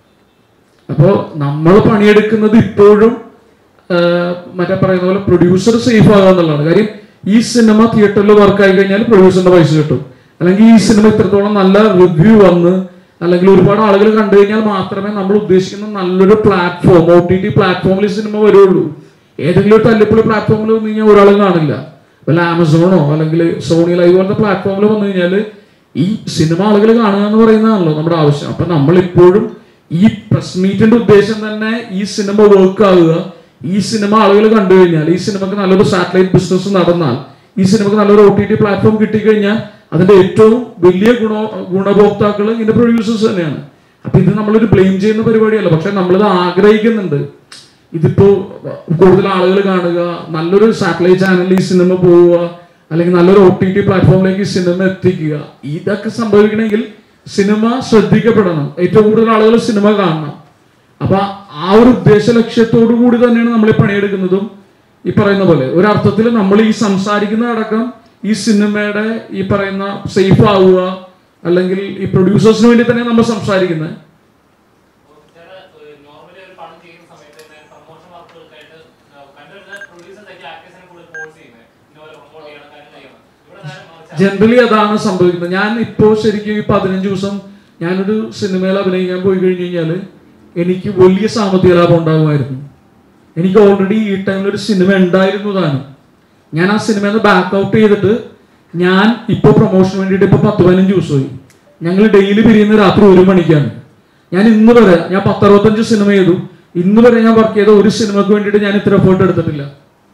അപ്പോൾ നമ്മൾ പണിയെടുക്കുന്നത് ഇപ്പോഴും ആ, മറ്റേ പറയുന്ന പോലെ പ്രൊഡ്യൂസർ സേഫ് ആകുക എന്നുള്ളതാണ് കാര്യം ഈ സിനിമ തിയേറ്ററിൽ വർക്ക് ആയി കഴിഞ്ഞാൽ പ്രൊഡ്യൂസറിന്റെ പൈസ കിട്ടും അല്ലെങ്കിൽ ഈ സിനിമ ഇത്രത്തോളം നല്ല റിവ്യൂ വന്ന് അല്ലെങ്കിൽ ഒരുപാട് ആളുകൾ കണ്ടു കഴിഞ്ഞാൽ മാത്രമേ നമ്മൾ ഉദ്ദേശിക്കുന്ന നല്ലൊരു പ്ലാറ്റ്ഫോം ഒ ടി ടി പ്ലാറ്റ്ഫോമിൽ ഈ സിനിമ വരുള്ളൂ ഏതെങ്കിലും ഒരു തല്ലിപ്പൊളി പ്ലാറ്റ്ഫോമിൽ വന്നു കഴിഞ്ഞാൽ ഒരാളും കാണില്ല വല്ല ആമസോണോ അല്ലെങ്കിൽ സോണി ലൈവ് പോലത്തെ പ്ലാറ്റ്ഫോമിൽ വന്നു കഴിഞ്ഞാൽ ഈ സിനിമ ആളുകൾ കാണുക എന്ന് പറയുന്നതാണല്ലോ നമ്മുടെ ആവശ്യം അപ്പൊ നമ്മൾ ഇപ്പോഴും ഈ പ്രസ് മീറ്റിന്റെ ഉദ്ദേശം തന്നെ ഈ സിനിമ വർക്ക് ആവുക ഈ സിനിമ ആളുകൾ കണ്ടു കഴിഞ്ഞാൽ ഈ സിനിമക്ക് നല്ലൊരു സാറ്റലൈറ്റ് ബിസിനസ് നടന്നാൽ ഈ സിനിമക്ക് നല്ലൊരു ഒ ടി ടി പ്ലാറ്റ്ഫോം കിട്ടിക്കഴിഞ്ഞാൽ അതിന്റെ ഏറ്റവും വലിയ ഗുണ ഗുണഭോക്താക്കൾ ഇതിന്റെ പ്രൊഡ്യൂസേഴ്സ് തന്നെയാണ് അപ്പൊ ഇത് നമ്മളൊരു ബ്ലെയിം ചെയ്യുന്ന പരിപാടിയല്ല പക്ഷെ നമ്മളിത് ആഗ്രഹിക്കുന്നുണ്ട് ഇതിപ്പോ കൂടുതൽ ആളുകൾ കാണുക നല്ലൊരു സാറ്റലൈറ്റ് ചാനലിൽ ഈ സിനിമ പോവുക അല്ലെങ്കിൽ നല്ലൊരു ഒ ടി ടി പ്ലാറ്റ്ഫോമിലേക്ക് ഈ സിനിമ എത്തിക്കുക ഇതൊക്കെ സംഭവിക്കണമെങ്കിൽ സിനിമ ശ്രദ്ധിക്കപ്പെടണം ഏറ്റവും കൂടുതൽ ആളുകൾ സിനിമ കാണണം അപ്പൊ ആ ഒരു ഉദ്ദേശ ലക്ഷ്യത്തോടു കൂടി തന്നെയാണ് നമ്മൾ ഈ പണിയെടുക്കുന്നതും ഈ പറയുന്ന പോലെ ഒരർത്ഥത്തിൽ നമ്മൾ ഈ സംസാരിക്കുന്ന അടക്കം ഈ സിനിമയുടെ ഈ പറയുന്ന സേഫ് ആവുക അല്ലെങ്കിൽ ഈ പ്രൊഡ്യൂസേഴ്സിന് വേണ്ടി തന്നെ നമ്മൾ സംസാരിക്കുന്നത് നോർമലി ഒരു പടം ചെയ്യുന്ന സമയത്ത് തന്നെ പ്രൊമോഷൻ വർക്കുകൾക്കായിട്ട് കണ്ടുവരുന്ന പ്രൊഡ്യൂസേഴ്സ് ആക്ടേഴ്സിനെ കൂടുതൽ ഫോഴ്സ് ചെയ്യുന്നത് ഇന്നപോലെ പ്രൊമോട്ട് ചെയ്യണം കാര്യം ചെയ്യണം ഇവിടെ നേരെ മറിച്ചാണ്. ജനറലി അതാണ് സംഭവിക്കുന്നത് ഞാൻ ഇപ്പോൾ ശരിക്കും ഈ പതിനഞ്ച് ദിവസം ഞാനൊരു സിനിമയിൽ അഭിനയിക്കാൻ പോയി കഴിഞ്ഞു കഴിഞ്ഞാൽ എനിക്ക് വലിയ സാമ്പത്തിക ലാഭം ഉണ്ടാകുമായിരുന്നു എനിക്ക് ഓൾറെഡി ഈ ടൈമിൽ ഒരു സിനിമ ഉണ്ടായിരുന്നു താനും ഞാൻ ആ സിനിമയിൽ നിന്ന് ബാക്ക് ഔട്ട് ചെയ്തിട്ട് ഞാൻ ഇപ്പോൾ പ്രൊമോഷന് വേണ്ടിയിട്ട് ഇപ്പോൾ പത്ത് പതിനഞ്ച് ദിവസമായി ഞങ്ങൾ ഡെയിലി പിരിയുന്ന രാത്രി ഒരു മണിക്കാണ് ഞാൻ ഇന്ന് വരെ ഞാൻ പത്തറുപത്തഞ്ച് സിനിമ ചെയ്തു ഇന്ന് വരെ ഞാൻ വർക്ക് ചെയ്ത ഒരു സിനിമക്ക് വേണ്ടിയിട്ട് ഞാൻ ഇത്ര എഫേർട്ട് എടുത്തിട്ടില്ല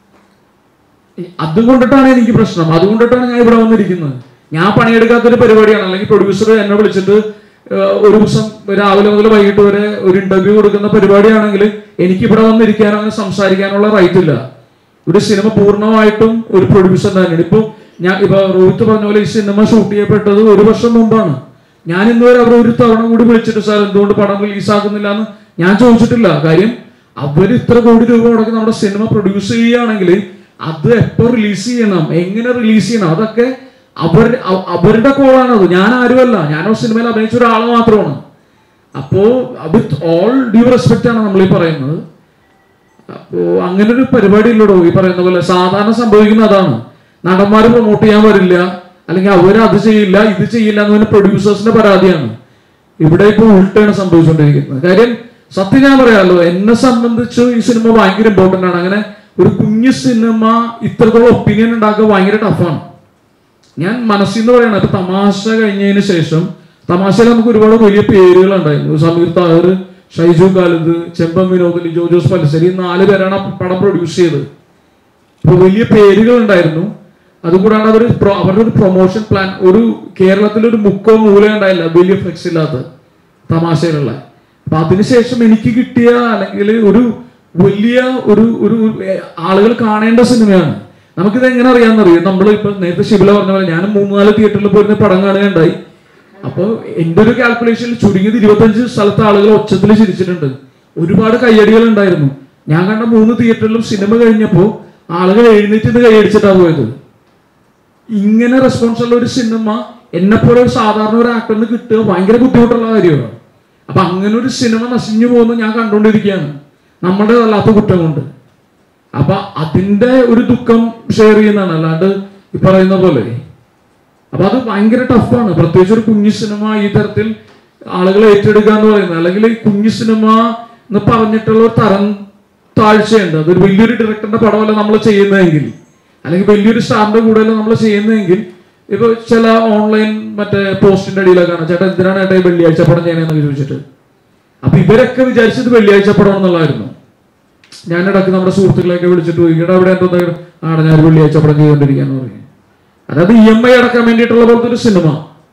ഈ- അതുകൊണ്ടിട്ടാണ് എനിക്ക് പ്രശ്നം അതുകൊണ്ടിട്ടാണ് ഞാൻ ഇവിടെ വന്നിരിക്കുന്നത് ഞാൻ പണിയെടുക്കാത്തൊരു പരിപാടിയാണ് അല്ലെങ്കിൽ പ്രൊഡ്യൂസർ എന്നെ വിളിച്ചിട്ട് ഏഹ്, ഒരു ദിവസം രാവിലെ മുതൽ വൈകിട്ട് വരെ ഒരു ഇന്റർവ്യൂ കൊടുക്കുന്ന പരിപാടിയാണെങ്കിൽ എനിക്ക് ഇവിടെ വന്നിരിക്കാനോ അങ്ങനെ സംസാരിക്കാനുള്ള റൈറ്റ് ഇല്ല ഒരു സിനിമ പൂർണ്ണമായിട്ടും ഒരു പ്രൊഡ്യൂസർ തന്നെയാണ് ഇപ്പൊ ഞാൻ ഇപ്പൊ റോഹിത്ത് പറഞ്ഞ പോലെ ഈ സിനിമ ഷൂട്ട് ചെയ്യപ്പെട്ടത് ഒരു വർഷം മുമ്പാണ് ഞാൻ ഇന്നുവരെ അവർ ഒരു തവണ കൂടി വിളിച്ചിട്ട് സാർ എന്തുകൊണ്ട് പടം റിലീസ് ആക്കുന്നില്ല എന്ന് ഞാൻ ചോദിച്ചിട്ടില്ല കാര്യം അവർ ഇത്ര കോടി രൂപ മുടക്കി നമ്മുടെ സിനിമ പ്രൊഡ്യൂസ് ചെയ്യുകയാണെങ്കിൽ അത് എപ്പോ റിലീസ് ചെയ്യണം എങ്ങനെ റിലീസ് ചെയ്യണം അതൊക്കെ അവർ അവ- അവരുടെ കോളാണത് ഞാൻ ആരുമല്ല ഞാൻ ആ സിനിമയിൽ അഭിനയിച്ച ഒരാൾ മാത്രമാണ് അപ്പോ വിത്ത് ഓൾ ഡ്യൂ റെസ്പെക്റ്റ് ആണ് നമ്മൾ ഈ പറയുന്നത് അപ്പോ അങ്ങനെ ഒരു പരിപാടി ഇല്ലടോ ഈ പറയുന്ന പോലെ സാധാരണ സംഭവിക്കുന്ന അതാണ് നടന്മാർ പ്രൊമോട്ട് ചെയ്യാൻ വരില്ല അല്ലെങ്കിൽ അവർ അത് ചെയ്യില്ല ഇത് ചെയ്യില്ല എന്ന് പ്രൊഡ്യൂസേഴ്സിന്റെ പരാതിയാണ് ഇവിടെ ഇപ്പൊ ഉൾട്ടാണ് സംഭവിച്ചുകൊണ്ടിരിക്കുന്നത് കാര്യം സത്യം ഞാൻ പറയാമല്ലോ എന്നെ സംബന്ധിച്ച് ഈ സിനിമ ഭയങ്കര ഇമ്പോർട്ടന്റ് ആണ് അങ്ങനെ ഒരു കുഞ്ഞു സിനിമ ഇത്രത്തോളം ഒപ്പീനിയൻ ഉണ്ടാക്കുക ഭയങ്കര ടഫാണ് ഞാൻ മനസ്സിൽ നിന്ന് പറയണം ഇപ്പൊ തമാശ കഴിഞ്ഞതിന് ശേഷം തമാശയിൽ നമുക്ക് ഒരുപാട് വലിയ പേരുകൾ ഉണ്ടായിരുന്നു സമീർ താഹർ ഷൈജു ഖാലിദ് ചെമ്പൻ വിനോദ് ലിജോ ജോസ് പലിശ്ശേരി ഈ നാല് പേരാണ് ആ പടം പ്രൊഡ്യൂസ് ചെയ്തത് അപ്പൊ വലിയ പേരുകൾ ഉണ്ടായിരുന്നു അതുകൂടാണ്ട് അവർ അവരുടെ ഒരു പ്രൊമോഷൻ പ്ലാൻ ഒരു കേരളത്തിൽ ഒരു മുക്കോ മൂലോ ഉണ്ടായില്ല വലിയ ഫ്ലെക്സ് ഇല്ലാത്ത തമാശയിലുള്ള അപ്പൊ അതിനുശേഷം എനിക്ക് കിട്ടിയ അല്ലെങ്കിൽ ഒരു വലിയ ഒരു ഒരു ഏർ, ആളുകൾ കാണേണ്ട സിനിമയാണ് നമുക്കിത് എങ്ങനെ അറിയാമെന്നറിയോ നമ്മൾ ഇപ്പൊ നേരത്തെ ശിബില പറഞ്ഞ പോലെ ഞാൻ മൂന്ന് നാല് തിയേറ്ററിൽ പോയിരുന്ന പടം കാണുകയുണ്ടായി അപ്പൊ എന്റെ ഒരു കാൽക്കുലേഷനിൽ ചുരുങ്ങിയത് ഇരുപത്തഞ്ച് സ്ഥലത്ത് ആളുകൾ ഒച്ചത്തിൽ ചിരിച്ചിട്ടുണ്ട് ഒരുപാട് കയ്യടികൾ ഉണ്ടായിരുന്നു ഞാൻ കണ്ട മൂന്ന് തിയേറ്ററിലും സിനിമ കഴിഞ്ഞപ്പോ ആളുകൾ എഴുന്നേറ്റ് നിന്ന് കൈയടിച്ചിട്ടാ പോയത് ഇങ്ങനെ റെസ്പോൺസ് ഉള്ള ഒരു സിനിമ എന്നെ പോലെ ഒരു സാധാരണ ഒരു ആക്ടറിന് കിട്ടുക ഭയങ്കര ബുദ്ധിമുട്ടുള്ള കാര്യമാണ് അപ്പൊ അങ്ങനെ ഒരു സിനിമ നശിഞ്ഞു പോകുന്ന ഞാൻ കണ്ടുകൊണ്ടിരിക്കുകയാണ് നമ്മുടെ അല്ലാത്ത കുറ്റം കൊണ്ട് അപ്പൊ അതിന്റെ ഒരു ദുഃഖം ഷെയർ ചെയ്യുന്നതാണ് അല്ലാണ്ട് ഈ പറയുന്ന പോലെ അപ്പൊ അത് ഭയങ്കര ടഫാണ് പ്രത്യേകിച്ച് ഒരു കുഞ്ഞു സിനിമ ഈ തരത്തിൽ ആളുകൾ ഏറ്റെടുക്കുക എന്ന് പറയുന്നത് അല്ലെങ്കിൽ ഈ കുഞ്ഞു സിനിമ എന്ന് പറഞ്ഞിട്ടുള്ള ഒരു തരം താഴ്ചയുണ്ട് അതൊരു വലിയൊരു ഡയറക്ടറിന്റെ പടമല്ല നമ്മൾ ചെയ്യുന്നതെങ്കിൽ അല്ലെങ്കിൽ വലിയൊരു സ്റ്റാറിന്റെ കൂടെയല്ല നമ്മൾ ചെയ്യുന്നതെങ്കിൽ ഇപ്പൊ ചില ഓൺലൈൻ മറ്റേ പോസ്റ്റിന്റെ അടിയിലൊക്കെ കാണാം ചേട്ടാ എന്തിനാണ് ഏട്ടാ ഈ വെള്ളിയാഴ്ച പടം ചെയ്യണമെന്ന് ചോദിച്ചിട്ട് അപ്പൊ ഇവരൊക്കെ വിചാരിച്ചത് വെള്ളിയാഴ്ച പടം എന്നുള്ളതായിരുന്നു ഞാൻ ഇടയ്ക്ക് നമ്മുടെ സുഹൃത്തുക്കളെയൊക്കെ വിളിച്ചിട്ട് പോയി ഇവിടെ അവിടെ എന്തോ ആണ് ഞാൻ ഒരു വെള്ളിയാഴ്ച പടം ചെയ്തുകൊണ്ടിരിക്കാന്ന് പറയും അതായത് ഇ എം ഐ അടക്കാൻ വേണ്ടിയിട്ടുള്ള പോലത്തെ ഒരു സിനിമ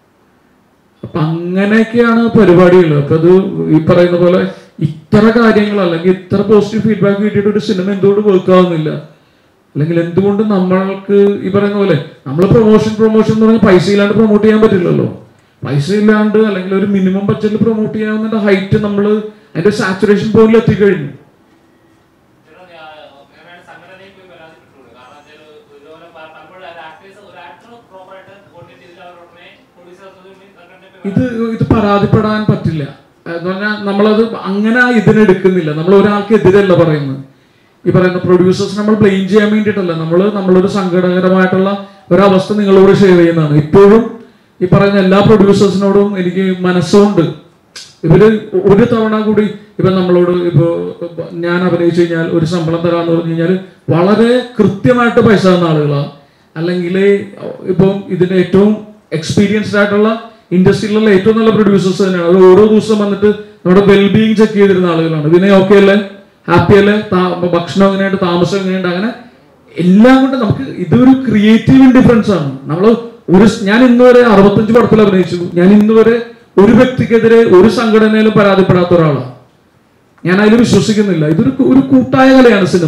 അപ്പൊ അങ്ങനെയൊക്കെയാണ് പരിപാടികൾ അപ്പൊ അത് ഈ പറയുന്ന പോലെ ഇത്ര കാര്യങ്ങൾ അല്ലെങ്കിൽ ഇത്ര പോസിറ്റീവ് ഫീഡ്ബാക്ക് കിട്ടിയിട്ട് ഒരു സിനിമ എന്തുകൊണ്ട് വർക്ക് ആവുന്നില്ല അല്ലെങ്കിൽ എന്തുകൊണ്ട് നമ്മൾക്ക് ഈ പറയുന്ന പോലെ നമ്മൾ പ്രൊമോഷൻ പ്രൊമോഷൻ എന്ന് പറഞ്ഞാൽ പൈസ ഇല്ലാണ്ട് പ്രൊമോട്ട് ചെയ്യാൻ പറ്റില്ലല്ലോ പൈസ ഇല്ലാണ്ട് അല്ലെങ്കിൽ ഒരു മിനിമം ബഡ്ജറ്റിൽ പ്രൊമോട്ട് ചെയ്യാവുന്ന ഹൈറ്റ് നമ്മൾ അതിന്റെ സാച്ചുറേഷൻ പോയിന്റിൽ എത്തിക്കഴിഞ്ഞു ചേട്ടാ, ഞാൻ- ഞാനാണ് സംഘടനയിൽ പോയി പരാതിപ്പെട്ടുള്ളൂ. കാരണം വെച്ചാല് ഇതുപോലെ പ- പലപ്പോഴും ഒരു actors- ഒരു actor proper ആയിട്ട് coordinate ചെയ്തില്ല, അവർ ഉടനെ producers ഉം ഈ സംഘടനയിൽ പോയി ഇത് ഇത് പരാതിപ്പെടാൻ പറ്റില്ല എന്ന് പറഞ്ഞാൽ നമ്മളത് അങ്ങനെ ഇതിനെടുക്കുന്നില്ല നമ്മൾ ഒരാൾക്ക് എതിരല്ല പറയുന്നത് ഈ പറയുന്ന പ്രൊഡ്യൂസേഴ്സ് നമ്മൾ ബ്ലെയിം ചെയ്യാൻ വേണ്ടിയിട്ടല്ല നമ്മൾ നമ്മളൊരു സങ്കടകരമായിട്ടുള്ള ഒരവസ്ഥ നിങ്ങളോട് ഷെയർ ചെയ്യുന്നതാണ് ഇപ്പോഴും ഈ പറയുന്ന എല്ലാ പ്രൊഡ്യൂസേഴ്സിനോടും എനിക്ക് മനസ്സുകൊണ്ട് ഇവര് ഒരു തവണ കൂടി ഇപ്പൊ നമ്മളോട് ഇപ്പോ ഞാൻ അഭിനയിച്ചു കഴിഞ്ഞാൽ ഒരു ശമ്പളം തരാന്ന് പറഞ്ഞു കഴിഞ്ഞാൽ വളരെ കൃത്യമായിട്ട് പൈസ തന്ന ആളുകളാണ് അല്ലെങ്കിൽ ഇപ്പം ഇതിന്റെ ഏറ്റവും എക്സ്പീരിയൻസ്ഡ് ആയിട്ടുള്ള ഇൻഡസ്ട്രിയിലുള്ള ഏറ്റവും നല്ല പ്രൊഡ്യൂസേഴ്സ് തന്നെയാണ് അവർ ഓരോ ദിവസം വന്നിട്ട് നമ്മുടെ വെൽബീയിങ് ചെക്ക് ചെയ്തിരുന്ന ആളുകളാണ് പിന്നെ ഓക്കെ അല്ലേ ഹാപ്പി അല്ലേ താ- ഭക്ഷണം എങ്ങനെയുണ്ട് താമസം എങ്ങനെയുണ്ട് അങ്ങനെ എല്ലാം കൊണ്ട് നമുക്ക് ഇതൊരു ക്രിയേറ്റീവ് ഇൻഡിഫറൻസ് ആണ് നമ്മൾ ഒരു ഞാൻ ഇന്ന് വരെ അറുപത്തഞ്ച് പടത്തിൽ അഭിനയിച്ചു ഞാൻ ഇന്ന് വരെ ഒരു വ്യക്തിക്കെതിരെ ഒരു സംഘടനയിലും പരാതിപ്പെടാത്ത ഒരാളാണ് ഞാൻ അതിൽ വിശ്വസിക്കുന്നില്ല ഇതൊരു കു- ഒരു കൂട്ടായ കലയാണ് സിനിമ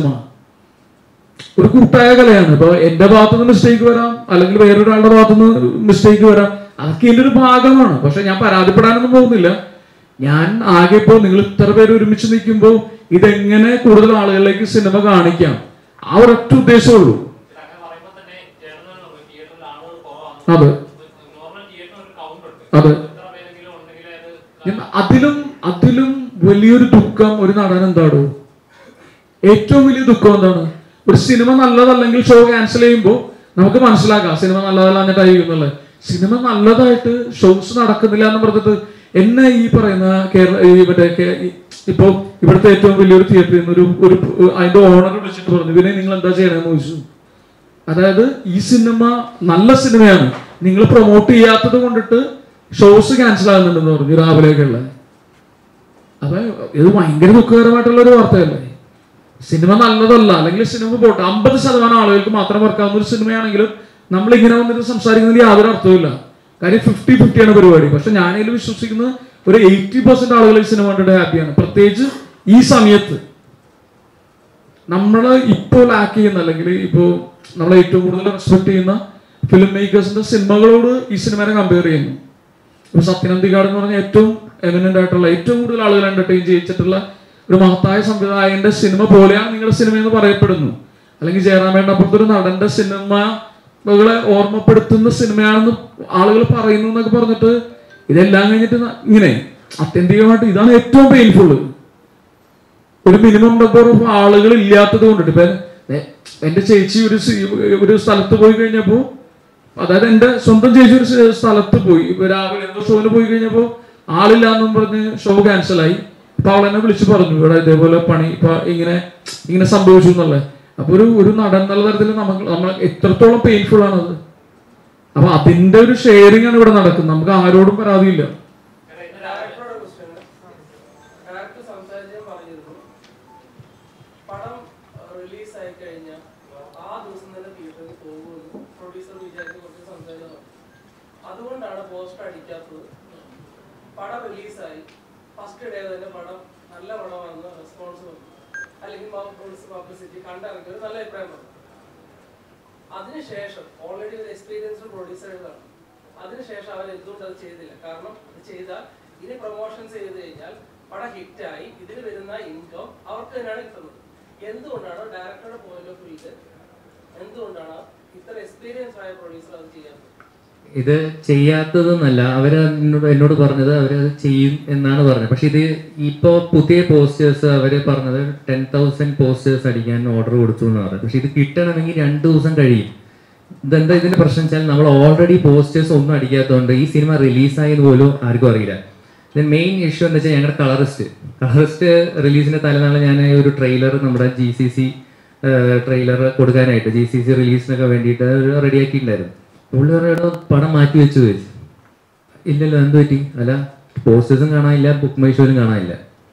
ഒരു കൂട്ടായ കലയാണ് ഇപ്പൊ എന്റെ ഭാഗത്തുനിന്ന് മിസ്റ്റേക്ക് വരാം അല്ലെങ്കിൽ വേറൊരാളുടെ ഭാഗത്തുനിന്ന് മിസ്റ്റേക്ക് വരാം അതൊക്കെ ഇതിന്റെ ഒരു ഭാഗമാണ് പക്ഷെ ഞാൻ പരാതിപ്പെടാനൊന്നും പോകുന്നില്ല ഞാൻ ആകെ ഇപ്പോൾ നിങ്ങൾ ഇത്ര പേര് ഒരുമിച്ച് നിൽക്കുമ്പോൾ ഇതെങ്ങനെ കൂടുതൽ ആളുകളിലേക്ക് സിനിമ കാണിക്കാം ആ ഒരൊറ്റ ഉദ്ദേശമുള്ളൂ അങ്ങനെ പറയുമ്പോൾ തന്നെ ചേട്ടന് തിയേറ്ററിൽ ആളുകൾ കുറവാണ് അതെ നോർമൽ തിയേറ്ററിന് ഒരു കൗണ്ട് ഉണ്ട് അതെ എത്ര പേരെങ്കിലും ഉണ്ടെങ്കിൽ അത് ഞാൻ അതിലും അതിലും വലിയൊരു ദുഃഖം ഒരു നടൻ എന്താടോ ഏറ്റവും വലിയ ദുഃഖം എന്താണ് ഒരു സിനിമ നല്ലതല്ലെങ്കിൽ ഷോ ക്യാൻസൽ ചെയ്യുമ്പോൾ നമുക്ക് മനസ്സിലാക്കാം സിനിമ നല്ലതല്ലാഞ്ഞിട്ടായിരിക്കും എന്നുള്ളത് സിനിമ നല്ലതായിട്ട് ഷോസ് നടക്കുന്നില്ല എന്ന് പറഞ്ഞിട്ട് എന്നെ ഈ പറയുന്ന കേരള ഈ മറ്റേ കേ- ഈ- ഇപ്പോ ഇവിടുത്തെ ഏറ്റവും വലിയൊരു തിയേറ്ററിൽ നിന്ന് ഒരു ഒരു അതിന്റെ ഓണർ വിളിച്ചിട്ട് പറഞ്ഞു പിന്നെ നിങ്ങൾ എന്താ ചെയ്യണമെന്ന് ചോദിച്ചു അതായത് ഈ സിനിമ നല്ല സിനിമയാണ് നിങ്ങൾ പ്രൊമോട്ട് ചെയ്യാത്തത് കൊണ്ടിട്ട് ഷോസ് ക്യാൻസൽ ആകുന്നുണ്ടെന്ന് പറഞ്ഞു രാവിലെയൊക്കെയുള്ള അപ്പൊ ഇത് ഭയങ്കര ദുഃഖകരമായിട്ടുള്ള ഒരു വാർത്തയല്ലേ സിനിമ നല്ലതല്ല അല്ലെങ്കിൽ സിനിമ പോട്ടെ അമ്പത് ശതമാനം ആളുകൾക്ക് മാത്രം വർക്കാവുന്ന ഒരു സിനിമയാണെങ്കിലും നമ്മൾ ഇങ്ങനെ വന്നിട്ട് സംസാരിക്കുന്നതിൽ യാതൊരു അർത്ഥവുമില്ല കാര്യം ഫിഫ്റ്റി ഫിഫ്റ്റിയാണ് പരിപാടി പക്ഷെ ഞാനതിൽ വിശ്വസിക്കുന്ന ഒരു എയ്റ്റി പെർസെന്റ് ആളുകൾ ഈ സിനിമ കണ്ടിട്ട് ഹാപ്പിയാണ് പ്രത്യേകിച്ച് ഈ സമയത്ത് നമ്മൾ ഇപ്പോൾ ലാക്ക് ചെയ്യുന്ന അല്ലെങ്കിൽ ഇപ്പോൾ നമ്മൾ ഏറ്റവും കൂടുതൽ റെസ്പെക്ട് ചെയ്യുന്ന ഫിലിം മേക്കേഴ്സിന്റെ സിനിമകളോട് ഈ സിനിമനെ കമ്പയർ ചെയ്യുന്നു ഇപ്പൊ സത്യനന്ദികാട് എന്ന് പറഞ്ഞ ഏറ്റവും എമിനന്റ് ആയിട്ടുള്ള ഏറ്റവും കൂടുതൽ ആളുകൾ എന്റർടൈൻ ചെയ്യിച്ചിട്ടുള്ള ഒരു മഹത്തായ സംവിധായകന്റെ സിനിമ പോലെയാണ് നിങ്ങളുടെ സിനിമ എന്ന് പറയപ്പെടുന്നു അല്ലെങ്കിൽ ജയറാമേട്ടൻ അപ്പുറത്തൊരു നടന്റെ സിനിമകളെ ഓർമ്മപ്പെടുത്തുന്ന സിനിമയാണെന്ന് ആളുകൾ പറയുന്നു എന്നൊക്കെ പറഞ്ഞിട്ട് ഇതെല്ലാം കഴിഞ്ഞിട്ട് ന- ഇങ്ങനെ അത്യന്തികമായിട്ട് ഇതാണ് ഏറ്റവും പെയിൻഫുൾ ഒരു മിനിമം നമ്പർ ഓഫ് ആളുകൾ ഇല്ലാത്തത് കൊണ്ടിട്ട് ഇപ്പൊ എ- എന്റെ ചേച്ചി ഒരു സി- ഒരു സ്ഥലത്ത് പോയി കഴിഞ്ഞപ്പോ അതായത് എന്റെ സ്വന്തം ചേച്ചി ഒരു സ് സ്ഥലത്ത് പോയി ഇപ്പൊ രാവിലെ എന്തോ ഷോയിൽ പോയി കഴിഞ്ഞപ്പോ ആളില്ല എന്നും പറഞ്ഞ് ഷോ ക്യാൻസൽ ആയി അപ്പൊ അവൾ എന്നെ വിളിച്ചു പറഞ്ഞു ഇവിടെ ഇതേപോലെ പണി ഇപ്പൊ ഇങ്ങനെ ഇങ്ങനെ സംഭവിച്ചു എന്നുള്ളത് അപ്പൊ ഒരു ഒരു നടൻ എന്നുള്ള തരത്തിൽ നമുക്ക് നമ്മൾ എത്രത്തോളം പെയിൻഫുൾ ആണത് അപ്പൊ അതിന്റെ ഒരു ഷെയറിംഗ് ആണ് ഇവിടെ നടക്കുന്നത് നമുക്ക് ആരോടും പരാതിയില്ല ഡയറക്ടർ സംസാരിച്ചാൽ പറഞ്ഞിരുന്നു പടം റിലീസ് ആയി കഴിഞ്ഞാൽ ആ ദിവസം തന്നെ തിയേറ്ററിൽ പോകുമെന്ന് പ്രൊഡ്യൂസർ വിചാരിച്ച് കുറച്ച് സംസാരിച്ചു അതുകൊണ്ടാണ് പോസ്റ്റർ അടിക്കാത്തത് പടം റിലീസായി ഫസ്റ്റ് ഡേ തന്നെ പടം നല്ല പടമാണെന്ന് റെസ്പോൺസ് വന്നു അല്ലെങ്കിൽ പബ്ലിസിറ്റി കണ്ടിറങ്ങി ഒരു നല്ല അഭിപ്രായം വന്നു അതിനുശേഷം ഓൾറെഡി ഒരു എക്സ്പീരിയൻസ്ഡ് പ്രൊഡ്യൂസറുകളാണ് അതിനുശേഷം അവർ എന്തുകൊണ്ട് അത് ചെയ്തില്ല കാരണം ഇത് ചെയ്താൽ ഇനി പ്രൊമോഷൻസ് ചെയ്ത് കഴിഞ്ഞാൽ പടം ഹിറ്റായി ഇതിൽ വരുന്ന ഇൻകം അവർക്ക് തന്നെയാണ് കിട്ടുന്നത് എന്തുകൊണ്ടാണ് ഡയറക്ടറുടെ പോയിന്റ് ഓഫ് വ്യൂല് എന്തുകൊണ്ടാണ് ഇത്ര എക്സ്പീരിയൻസ് ആയ പ്രൊഡ്യൂസർ അത് ചെയ്യാത്തത് ഇത് ചെയ്യാത്തതെന്നല്ല അവര് എന്നോട് എന്നോട് പറഞ്ഞത് അവരത് ചെയ്യും എന്നാണ് പറഞ്ഞത് പക്ഷെ ഇത് ഇപ്പോൾ പുതിയ പോസ്റ്റേഴ്സ് അവര് പറഞ്ഞത് ടെൻ തൗസൻഡ് പോസ്റ്റേഴ്സ് അടിക്കാൻ ഓർഡർ കൊടുത്തു എന്ന് പറഞ്ഞു പക്ഷെ ഇത് കിട്ടണമെങ്കിൽ രണ്ട് ദിവസം കഴിയും ഇതെന്താ ഇതിന്റെ പ്രശ്നം വെച്ചാൽ നമ്മൾ ഓൾറെഡി പോസ്റ്റേഴ്സ് ഒന്നും അടിക്കാത്തതുകൊണ്ട് ഈ സിനിമ റിലീസായത് പോലും ആർക്കും അറിയില്ല ഇതിന് മെയിൻ ഇഷ്യൂ എന്ന് വെച്ചാൽ ഞങ്ങളുടെ കളറിസ്റ്റ് കളറിസ്റ്റ് റിലീസിന്റെ തലേനാൾ ഞാൻ ഒരു ട്രെയിലർ നമ്മുടെ ജി സി സി ട്രെയിലർ കൊടുക്കാനായിട്ട് ജി സി സി റിലീസിനൊക്കെ വേണ്ടിയിട്ട് റെഡിയാക്കിയിട്ടുണ്ടായിരുന്നു പുള്ളി പറയുന്നത് പടം മാറ്റി വെച്ചു ചോദിച്ചു ഇല്ലല്ലോ എന്ത് പറ്റി അല്ല പോസ്റ്റേഴ്സും കാണാനില്ല ബുക്ക് മൈ ഷോയിലും കാണാനില്ല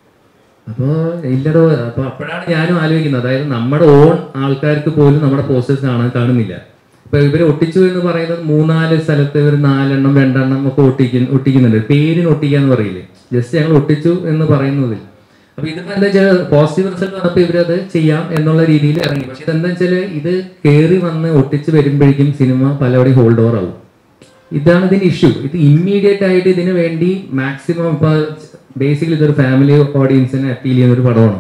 അപ്പോൾ ഇല്ലടോ അപ്പൊ അപ്പോഴാണ് ഞാനും ആലോചിക്കുന്നത് അതായത് നമ്മുടെ ഓൺ ആൾക്കാർക്ക് പോലും നമ്മുടെ പോസ്റ്റേഴ്സ് കാണാൻ കാണുന്നില്ല ഇപ്പൊ ഇവര് ഒട്ടിച്ചു എന്ന് പറയുന്നത് മൂന്നാല് സ്ഥലത്ത് ഒരു നാലെണ്ണം രണ്ടെണ്ണം ഒക്കെ ഒട്ടിക്കുന്നു ഒട്ടിക്കുന്നുണ്ട് പേരിന് ഒട്ടിക്കാന്ന് പറയില്ലേ ജസ്റ്റ് ഞങ്ങൾ ഒട്ടിച്ചു എന്ന് പറയുന്നതിൽ അപ്പൊ ഇതിപ്പോ എന്താ വെച്ചാൽ പോസിറ്റീവ് റിസൾട്ട് വന്നപ്പോൾ ഇവരത് ചെയ്യാം എന്നുള്ള രീതിയിൽ ഇറങ്ങി പക്ഷെ ഇതെന്താ വെച്ചാൽ ഇത് കയറി വന്ന് ഒട്ടിച്ച് വരുമ്പോഴേക്കും സിനിമ പലവിടെയും ഹോൾഡ് ഓവർ ആവും ഇതാണ് ഇതിന്റെ ഇഷ്യൂ ഇത് ഇമ്മീഡിയറ്റ് ആയിട്ട് ഇതിന് വേണ്ടി മാക്സിമം ഇപ്പൊ ബേസിക്കലി ഇതൊരു ഫാമിലി ഓഡിയൻസിനെ അപ്പീൽ ചെയ്യുന്ന ഒരു പടമാണ്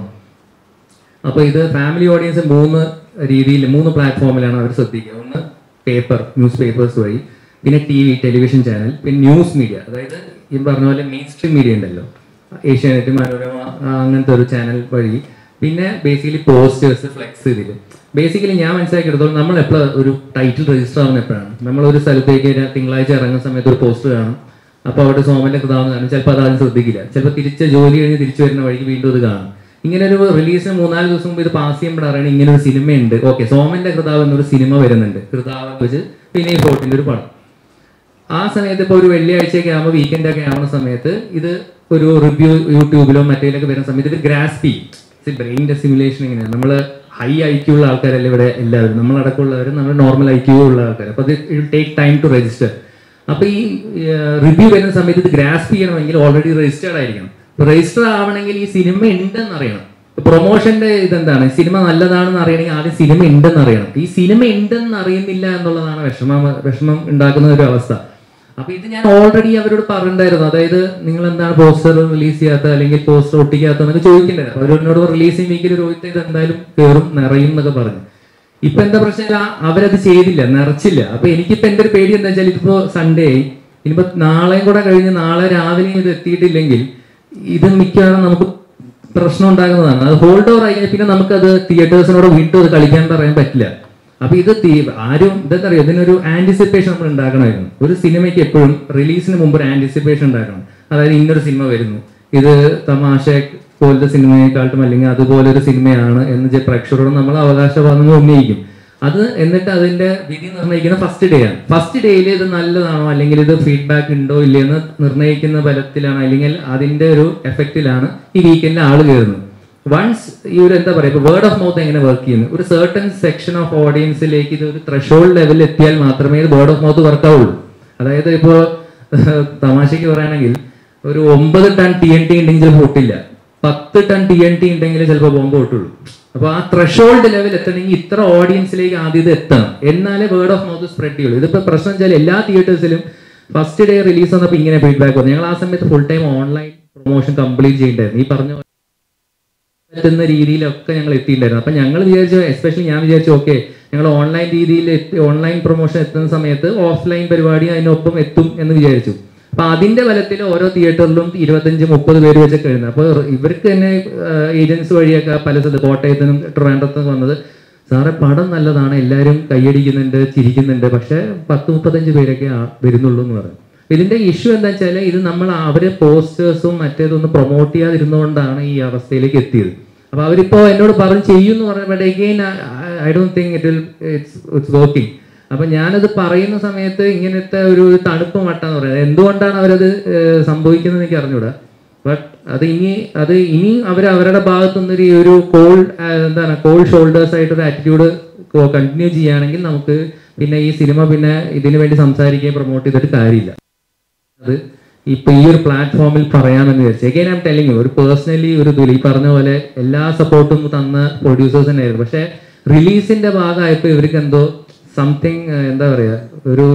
അപ്പോൾ ഇത് ഫാമിലി ഓഡിയൻസ് മൂന്ന് രീതിയിൽ മൂന്ന് പ്ലാറ്റ്ഫോമിലാണ് അവർ ശ്രദ്ധിക്കുക ഒന്ന് പേപ്പർ ന്യൂസ് പേപ്പേഴ്സ് വഴി പിന്നെ ടി വി ടെലിവിഷൻ ചാനൽ പിന്നെ ന്യൂസ് മീഡിയ അതായത് ഈ പറഞ്ഞ പോലെ മെയിൻ സ്ട്രീം മീഡിയ ഉണ്ടല്ലോ ഏഷ്യാനെറ്റ് മനോരമ ആ, അങ്ങനത്തെ ഒരു ചാനൽ വഴി പിന്നെ ബേസിക്കലി പോസ്റ്റേഴ്സ് ഫ്ലെക്സ് ഇതിൽ ബേസിക്കലി ഞാൻ മനസ്സിലാക്കിയെടുത്തോളം നമ്മൾ എപ്പോഴും ഒരു ടൈറ്റിൽ രജിസ്റ്റർ ആവുന്ന എപ്പോഴാണ് നമ്മൾ ഒരു സ്ഥലത്തേക്ക് ഒരു തിങ്കളാഴ്ച ഇറങ്ങുന്ന സമയത്ത് ഒരു പോസ്റ്റർ കാണും അപ്പോൾ അവിടെ സോമന്റെ കൃതാവെന്ന് കാണും ചിലപ്പോൾ അത് ആരും ശ്രദ്ധിക്കില്ല ചിലപ്പോൾ തിരിച്ച് ജോലി കഴിഞ്ഞ് തിരിച്ചു വരുന്ന വഴിക്ക് വീണ്ടും ഇത് കാണും ഇങ്ങനെ ഒരു റിലീസിന് മൂന്നാല് ദിവസം മുമ്പ് ഇത് പാസ് ചെയ്യുമ്പോൾ അറിയണം ഇങ്ങനെ ഒരു സിനിമയുണ്ട് ഓക്കെ സോമന്റെ കൃതാവ് എന്നൊരു സിനിമ വരുന്നുണ്ട് കൃതാവ് എന്ന് വെച്ച് പിന്നെ ഈ ഫോർട്ടിന്റെ ഒരു പടം ആ സമയത്ത് ഇപ്പോൾ ഒരു വെള്ളിയാഴ്ചയൊക്കെ ആകുമ്പോൾ വീക്കെൻഡ് ഒക്കെ ആവുന്ന സമയത്ത് ഇത് ഒരു റിവ്യൂ യൂട്യൂബിലോ മറ്റേലൊക്കെ വരുന്ന സമയത്ത് ഇത് ഗ്രാസ്പ് ചെയ്യും ബ്രെയിനിന്റെ സിമുലേഷൻ ഇങ്ങനെയാണ് നമ്മൾ ഹൈ ഐ ക്യൂ ഉള്ള ആൾക്കാരല്ല ഇവിടെ എല്ലാവരും നമ്മളടക്കമുള്ളവർ നമ്മൾ നോർമൽ ഐ ക്യൂ ഉള്ള ആൾക്കാർ അപ്പോൾ ഇത് ടേക്ക് ടൈം ടു രജിസ്റ്റർ അപ്പോൾ ഈ റിവ്യൂ വരുന്ന സമയത്ത് ഇത് ഗ്രാസ്പ് ചെയ്യണമെങ്കിൽ ഓൾറെഡി രജിസ്റ്റേർഡ് ആയിരിക്കണം രജിസ്റ്റർ ആവണമെങ്കിൽ ഈ സിനിമ ഉണ്ടെന്ന് അറിയണം പ്രൊമോഷന്റെ ഇതെന്താണ് സിനിമ നല്ലതാണെന്ന് അറിയണമെങ്കിൽ ആദ്യം സിനിമ ഉണ്ടെന്ന് അറിയണം ഈ സിനിമ ഉണ്ടെന്ന് അറിയുന്നില്ല എന്നുള്ളതാണ് വിഷമം വിഷമം ഉണ്ടാക്കുന്ന ഒരു അവസ്ഥ അപ്പൊ ഇത് ഞാൻ ഓൾറെഡി അവരോട് പറഞ്ഞിട്ടുണ്ടായിരുന്നു അതായത് നിങ്ങൾ എന്താണ് പോസ്റ്റർ റിലീസ് ചെയ്യാത്ത അല്ലെങ്കിൽ പോസ്റ്റർ ഒട്ടിക്കാത്ത എന്നൊക്കെ ചോദിക്കണ്ടായിരുന്നു അവർ എന്നോട് റിലീസിംഗ് വീക്കിൽ രോഹിത് ഇത് എന്തായാലും കയറും നിറയും എന്നൊക്കെ പറഞ്ഞു ഇപ്പൊ എന്താ പ്രശ്നം വെച്ചാൽ അവരത് ചെയ്തില്ല നിറച്ചില്ല അപ്പൊ എനിക്കിപ്പോ എന്റെ ഒരു പേടി എന്താ വെച്ചാൽ ഇതിപ്പോ സൺഡേ ആയി ഇനിയിപ്പോ നാളെയും കൂടെ കഴിഞ്ഞ് നാളെ രാവിലെയും ഇത് എത്തിയിട്ടില്ലെങ്കിൽ ഇത് മിക്കവാറും നമുക്ക് പ്രശ്നം ഉണ്ടാകുന്നതാണ് അത് ഹോൾഡ് ഓവർ ആയി കഴിഞ്ഞാൽ പിന്നെ നമുക്കത് തിയേറ്റേഴ്സിനോട് വീണ്ടും അത് കളിക്കാൻ പറയാൻ പറ്റില്ല അപ്പൊ ഇത് തീ- ആരും ഇതെന്താ അറിയോ ഇതിനൊരു ആന്റിസിപ്പേഷൻ നമ്മൾ ഉണ്ടാക്കണമായിരുന്നു ഒരു സിനിമയ്ക്ക് എപ്പോഴും റിലീസിന് മുമ്പ് ഒരു ആന്റിസിപ്പേഷൻ ഉണ്ടാക്കണം അതായത് ഇന്നൊരു സിനിമ വരുന്നു ഇത് തമാശ പോലത്തെ സിനിമയെക്കാട്ടും അല്ലെങ്കിൽ അതുപോലെ ഒരു സിനിമയാണ് എന്ന് ചെ- പ്രേക്ഷകരോട് നമ്മൾ അവകാശവാദങ്ങൾ ഉന്നയിക്കും അത് എന്നിട്ട് അതിന്റെ വിധി നിർണ്ണയിക്കുന്ന ഫസ്റ്റ് ഡേ ആണ് ഫസ്റ്റ് ഡേയിൽ ഇത് നല്ലതാണോ അല്ലെങ്കിൽ ഇത് ഫീഡ്ബാക്ക് ഉണ്ടോ ഇല്ലയെന്ന് നിർണ്ണയിക്കുന്ന ബലത്തിലാണ് അല്ലെങ്കിൽ അതിന്റെ ഒരു എഫക്റ്റിലാണ് ഈ വീക്കെൻഡിൽ ആള് കയറുന്നത് വൺസ് ഈ ഒരു എന്താ പറയുക ഇപ്പോൾ വേർഡ് ഓഫ് മൗത്ത് എങ്ങനെ വർക്ക് ചെയ്യുന്നു ഒരു സർട്ടൺ സെക്ഷൻ ഓഫ് ഓഡിയൻസിലേക്ക് ഇത് ഒരു ത്രഷോൾഡ് ലെവലിൽ എത്തിയാൽ മാത്രമേ ഇത് വേർഡ് ഓഫ് മൗത്ത് വർക്ക് ആവുള്ളൂ അതായത് ഇപ്പോൾ തമാശയ്ക്ക് പറയുകയാണെങ്കിൽ ഒരു ഒമ്പത് ടൺ ടി എൻ ടി ഉണ്ടെങ്കിൽ ചിലപ്പോൾ പൊട്ടില്ല പത്ത് ടൺ ടി എൻ ടി ഉണ്ടെങ്കിൽ ചിലപ്പോൾ ബോംബ് പൊട്ടുള്ളൂ അപ്പോൾ ആ ത്രഷോൾഡ് ലെവൽ എത്തണമെങ്കിൽ ഇത്ര ഓഡിയൻസിലേക്ക് ആദ്യം ഇത് എത്തണം എന്നാലേ വേർഡ് ഓഫ് മൗത്ത് സ്പ്രെഡ് ചെയ്യുള്ളൂ ഇതിപ്പോൾ പ്രശ്നം വെച്ചാൽ എല്ലാ തിയേറ്റേഴ്സിലും ഫസ്റ്റ് ഡേ റിലീസ് വന്നപ്പോൾ ഇങ്ങനെ ഫീഡ്ബാക്ക് വന്നു ഞങ്ങൾ ആ സമയത്ത് full time online promotion complete ചെയ്യേണ്ടായിരുന്നു ഈ പറഞ്ഞ പോലെ എത്തുന്ന രീതിയിലൊക്കെ ഞങ്ങൾ എത്തിയിട്ടുണ്ടായിരുന്നു അപ്പം ഞങ്ങൾ വിചാരിച്ചു എസ്പെഷ്യലി ഞാൻ വിചാരിച്ചു ഓക്കെ ഞങ്ങൾ ഓൺലൈൻ രീതിയിൽ എത്തി ഓൺലൈൻ പ്രൊമോഷൻ എത്തുന്ന സമയത്ത് ഓഫ്ലൈൻ പരിപാടി അതിനൊപ്പം എത്തും എന്ന് വിചാരിച്ചു അപ്പൊ അതിന്റെ ബലത്തിൽ ഓരോ തിയേറ്ററിലും ഇരുപത്തഞ്ച് മുപ്പത് പേര് വെച്ചൊക്കെ എഴുതുന്നത് അപ്പോൾ ഇവർക്ക് തന്നെ ഏജൻസി വഴിയൊക്കെ പല സ്ഥലത്ത് കോട്ടയത്തിനും ട്രിവാൻഡ്രത്തിനും വന്നത് സാറെ പടം നല്ലതാണ് എല്ലാവരും കൈയടിക്കുന്നുണ്ട് ചിരിക്കുന്നുണ്ട് പക്ഷെ പത്ത് മുപ്പത്തഞ്ച് പേരൊക്കെ ആ- വരുന്നുള്ളൂ എന്ന് പറയും ഇതിന്റെ ഇഷ്യൂ എന്താ വെച്ചാൽ ഇത് നമ്മൾ അവരെ പോസ്റ്റേഴ്സും മറ്റേതൊന്നും പ്രൊമോട്ട് ചെയ്യാതിരുന്നുകൊണ്ടാണ് ഈ അവസ്ഥയിലേക്ക് എത്തിയത് അപ്പൊ അവരിപ്പോ എന്നോട് പറഞ്ഞ് ചെയ്യും എന്ന് പറഞ്ഞപ്പോഴേക്കും I don't think it will it's it's working അപ്പൊ ഞാനത് പറയുന്ന സമയത്ത് ഇങ്ങനത്തെ ഒരു തണുപ്പ് മട്ടാന്ന് പറയുന്നത് എന്തുകൊണ്ടാണ് അവരത് ഏഹ്, സംഭവിക്കുന്നത് എനിക്ക് അറിഞ്ഞൂടാ ബട്ട് അത് ഇനി അത് ഇനി അവർ അവരുടെ ഭാഗത്തു നിന്ന് ഒരു കോൾ എന്താണ് കോൾ ഷോൾഡേഴ്സ് ആയിട്ട് ഒരു ആറ്റിറ്റ്യൂഡ് കണ്ടിന്യൂ ചെയ്യുകയാണെങ്കിൽ നമുക്ക് പിന്നെ ഈ സിനിമ പിന്നെ ഇതിനു വേണ്ടി സംസാരിക്കുകയും പ്രൊമോട്ട് ചെയ്തിട്ട് കാര്യമില്ല അത് ഇപ്പൊ ഈ ഒരു പ്ലാറ്റ്ഫോമിൽ പറയാമെന്ന് വിചാരിച്ചു എഗൈൻ ഐം ടെലിംഗ് ഒരു പേഴ്സണലി ഒരു ഇതിൽ ഈ പറഞ്ഞ പോലെ എല്ലാ സപ്പോർട്ടും തന്ന പ്രൊഡ്യൂസേഴ്സ് തന്നെയായിരുന്നു പക്ഷെ റിലീസിന്റെ ഭാഗമായപ്പോൾ ഇവർക്ക് എന്തോ സംതിങ് എന്താ പറയാ ഒരു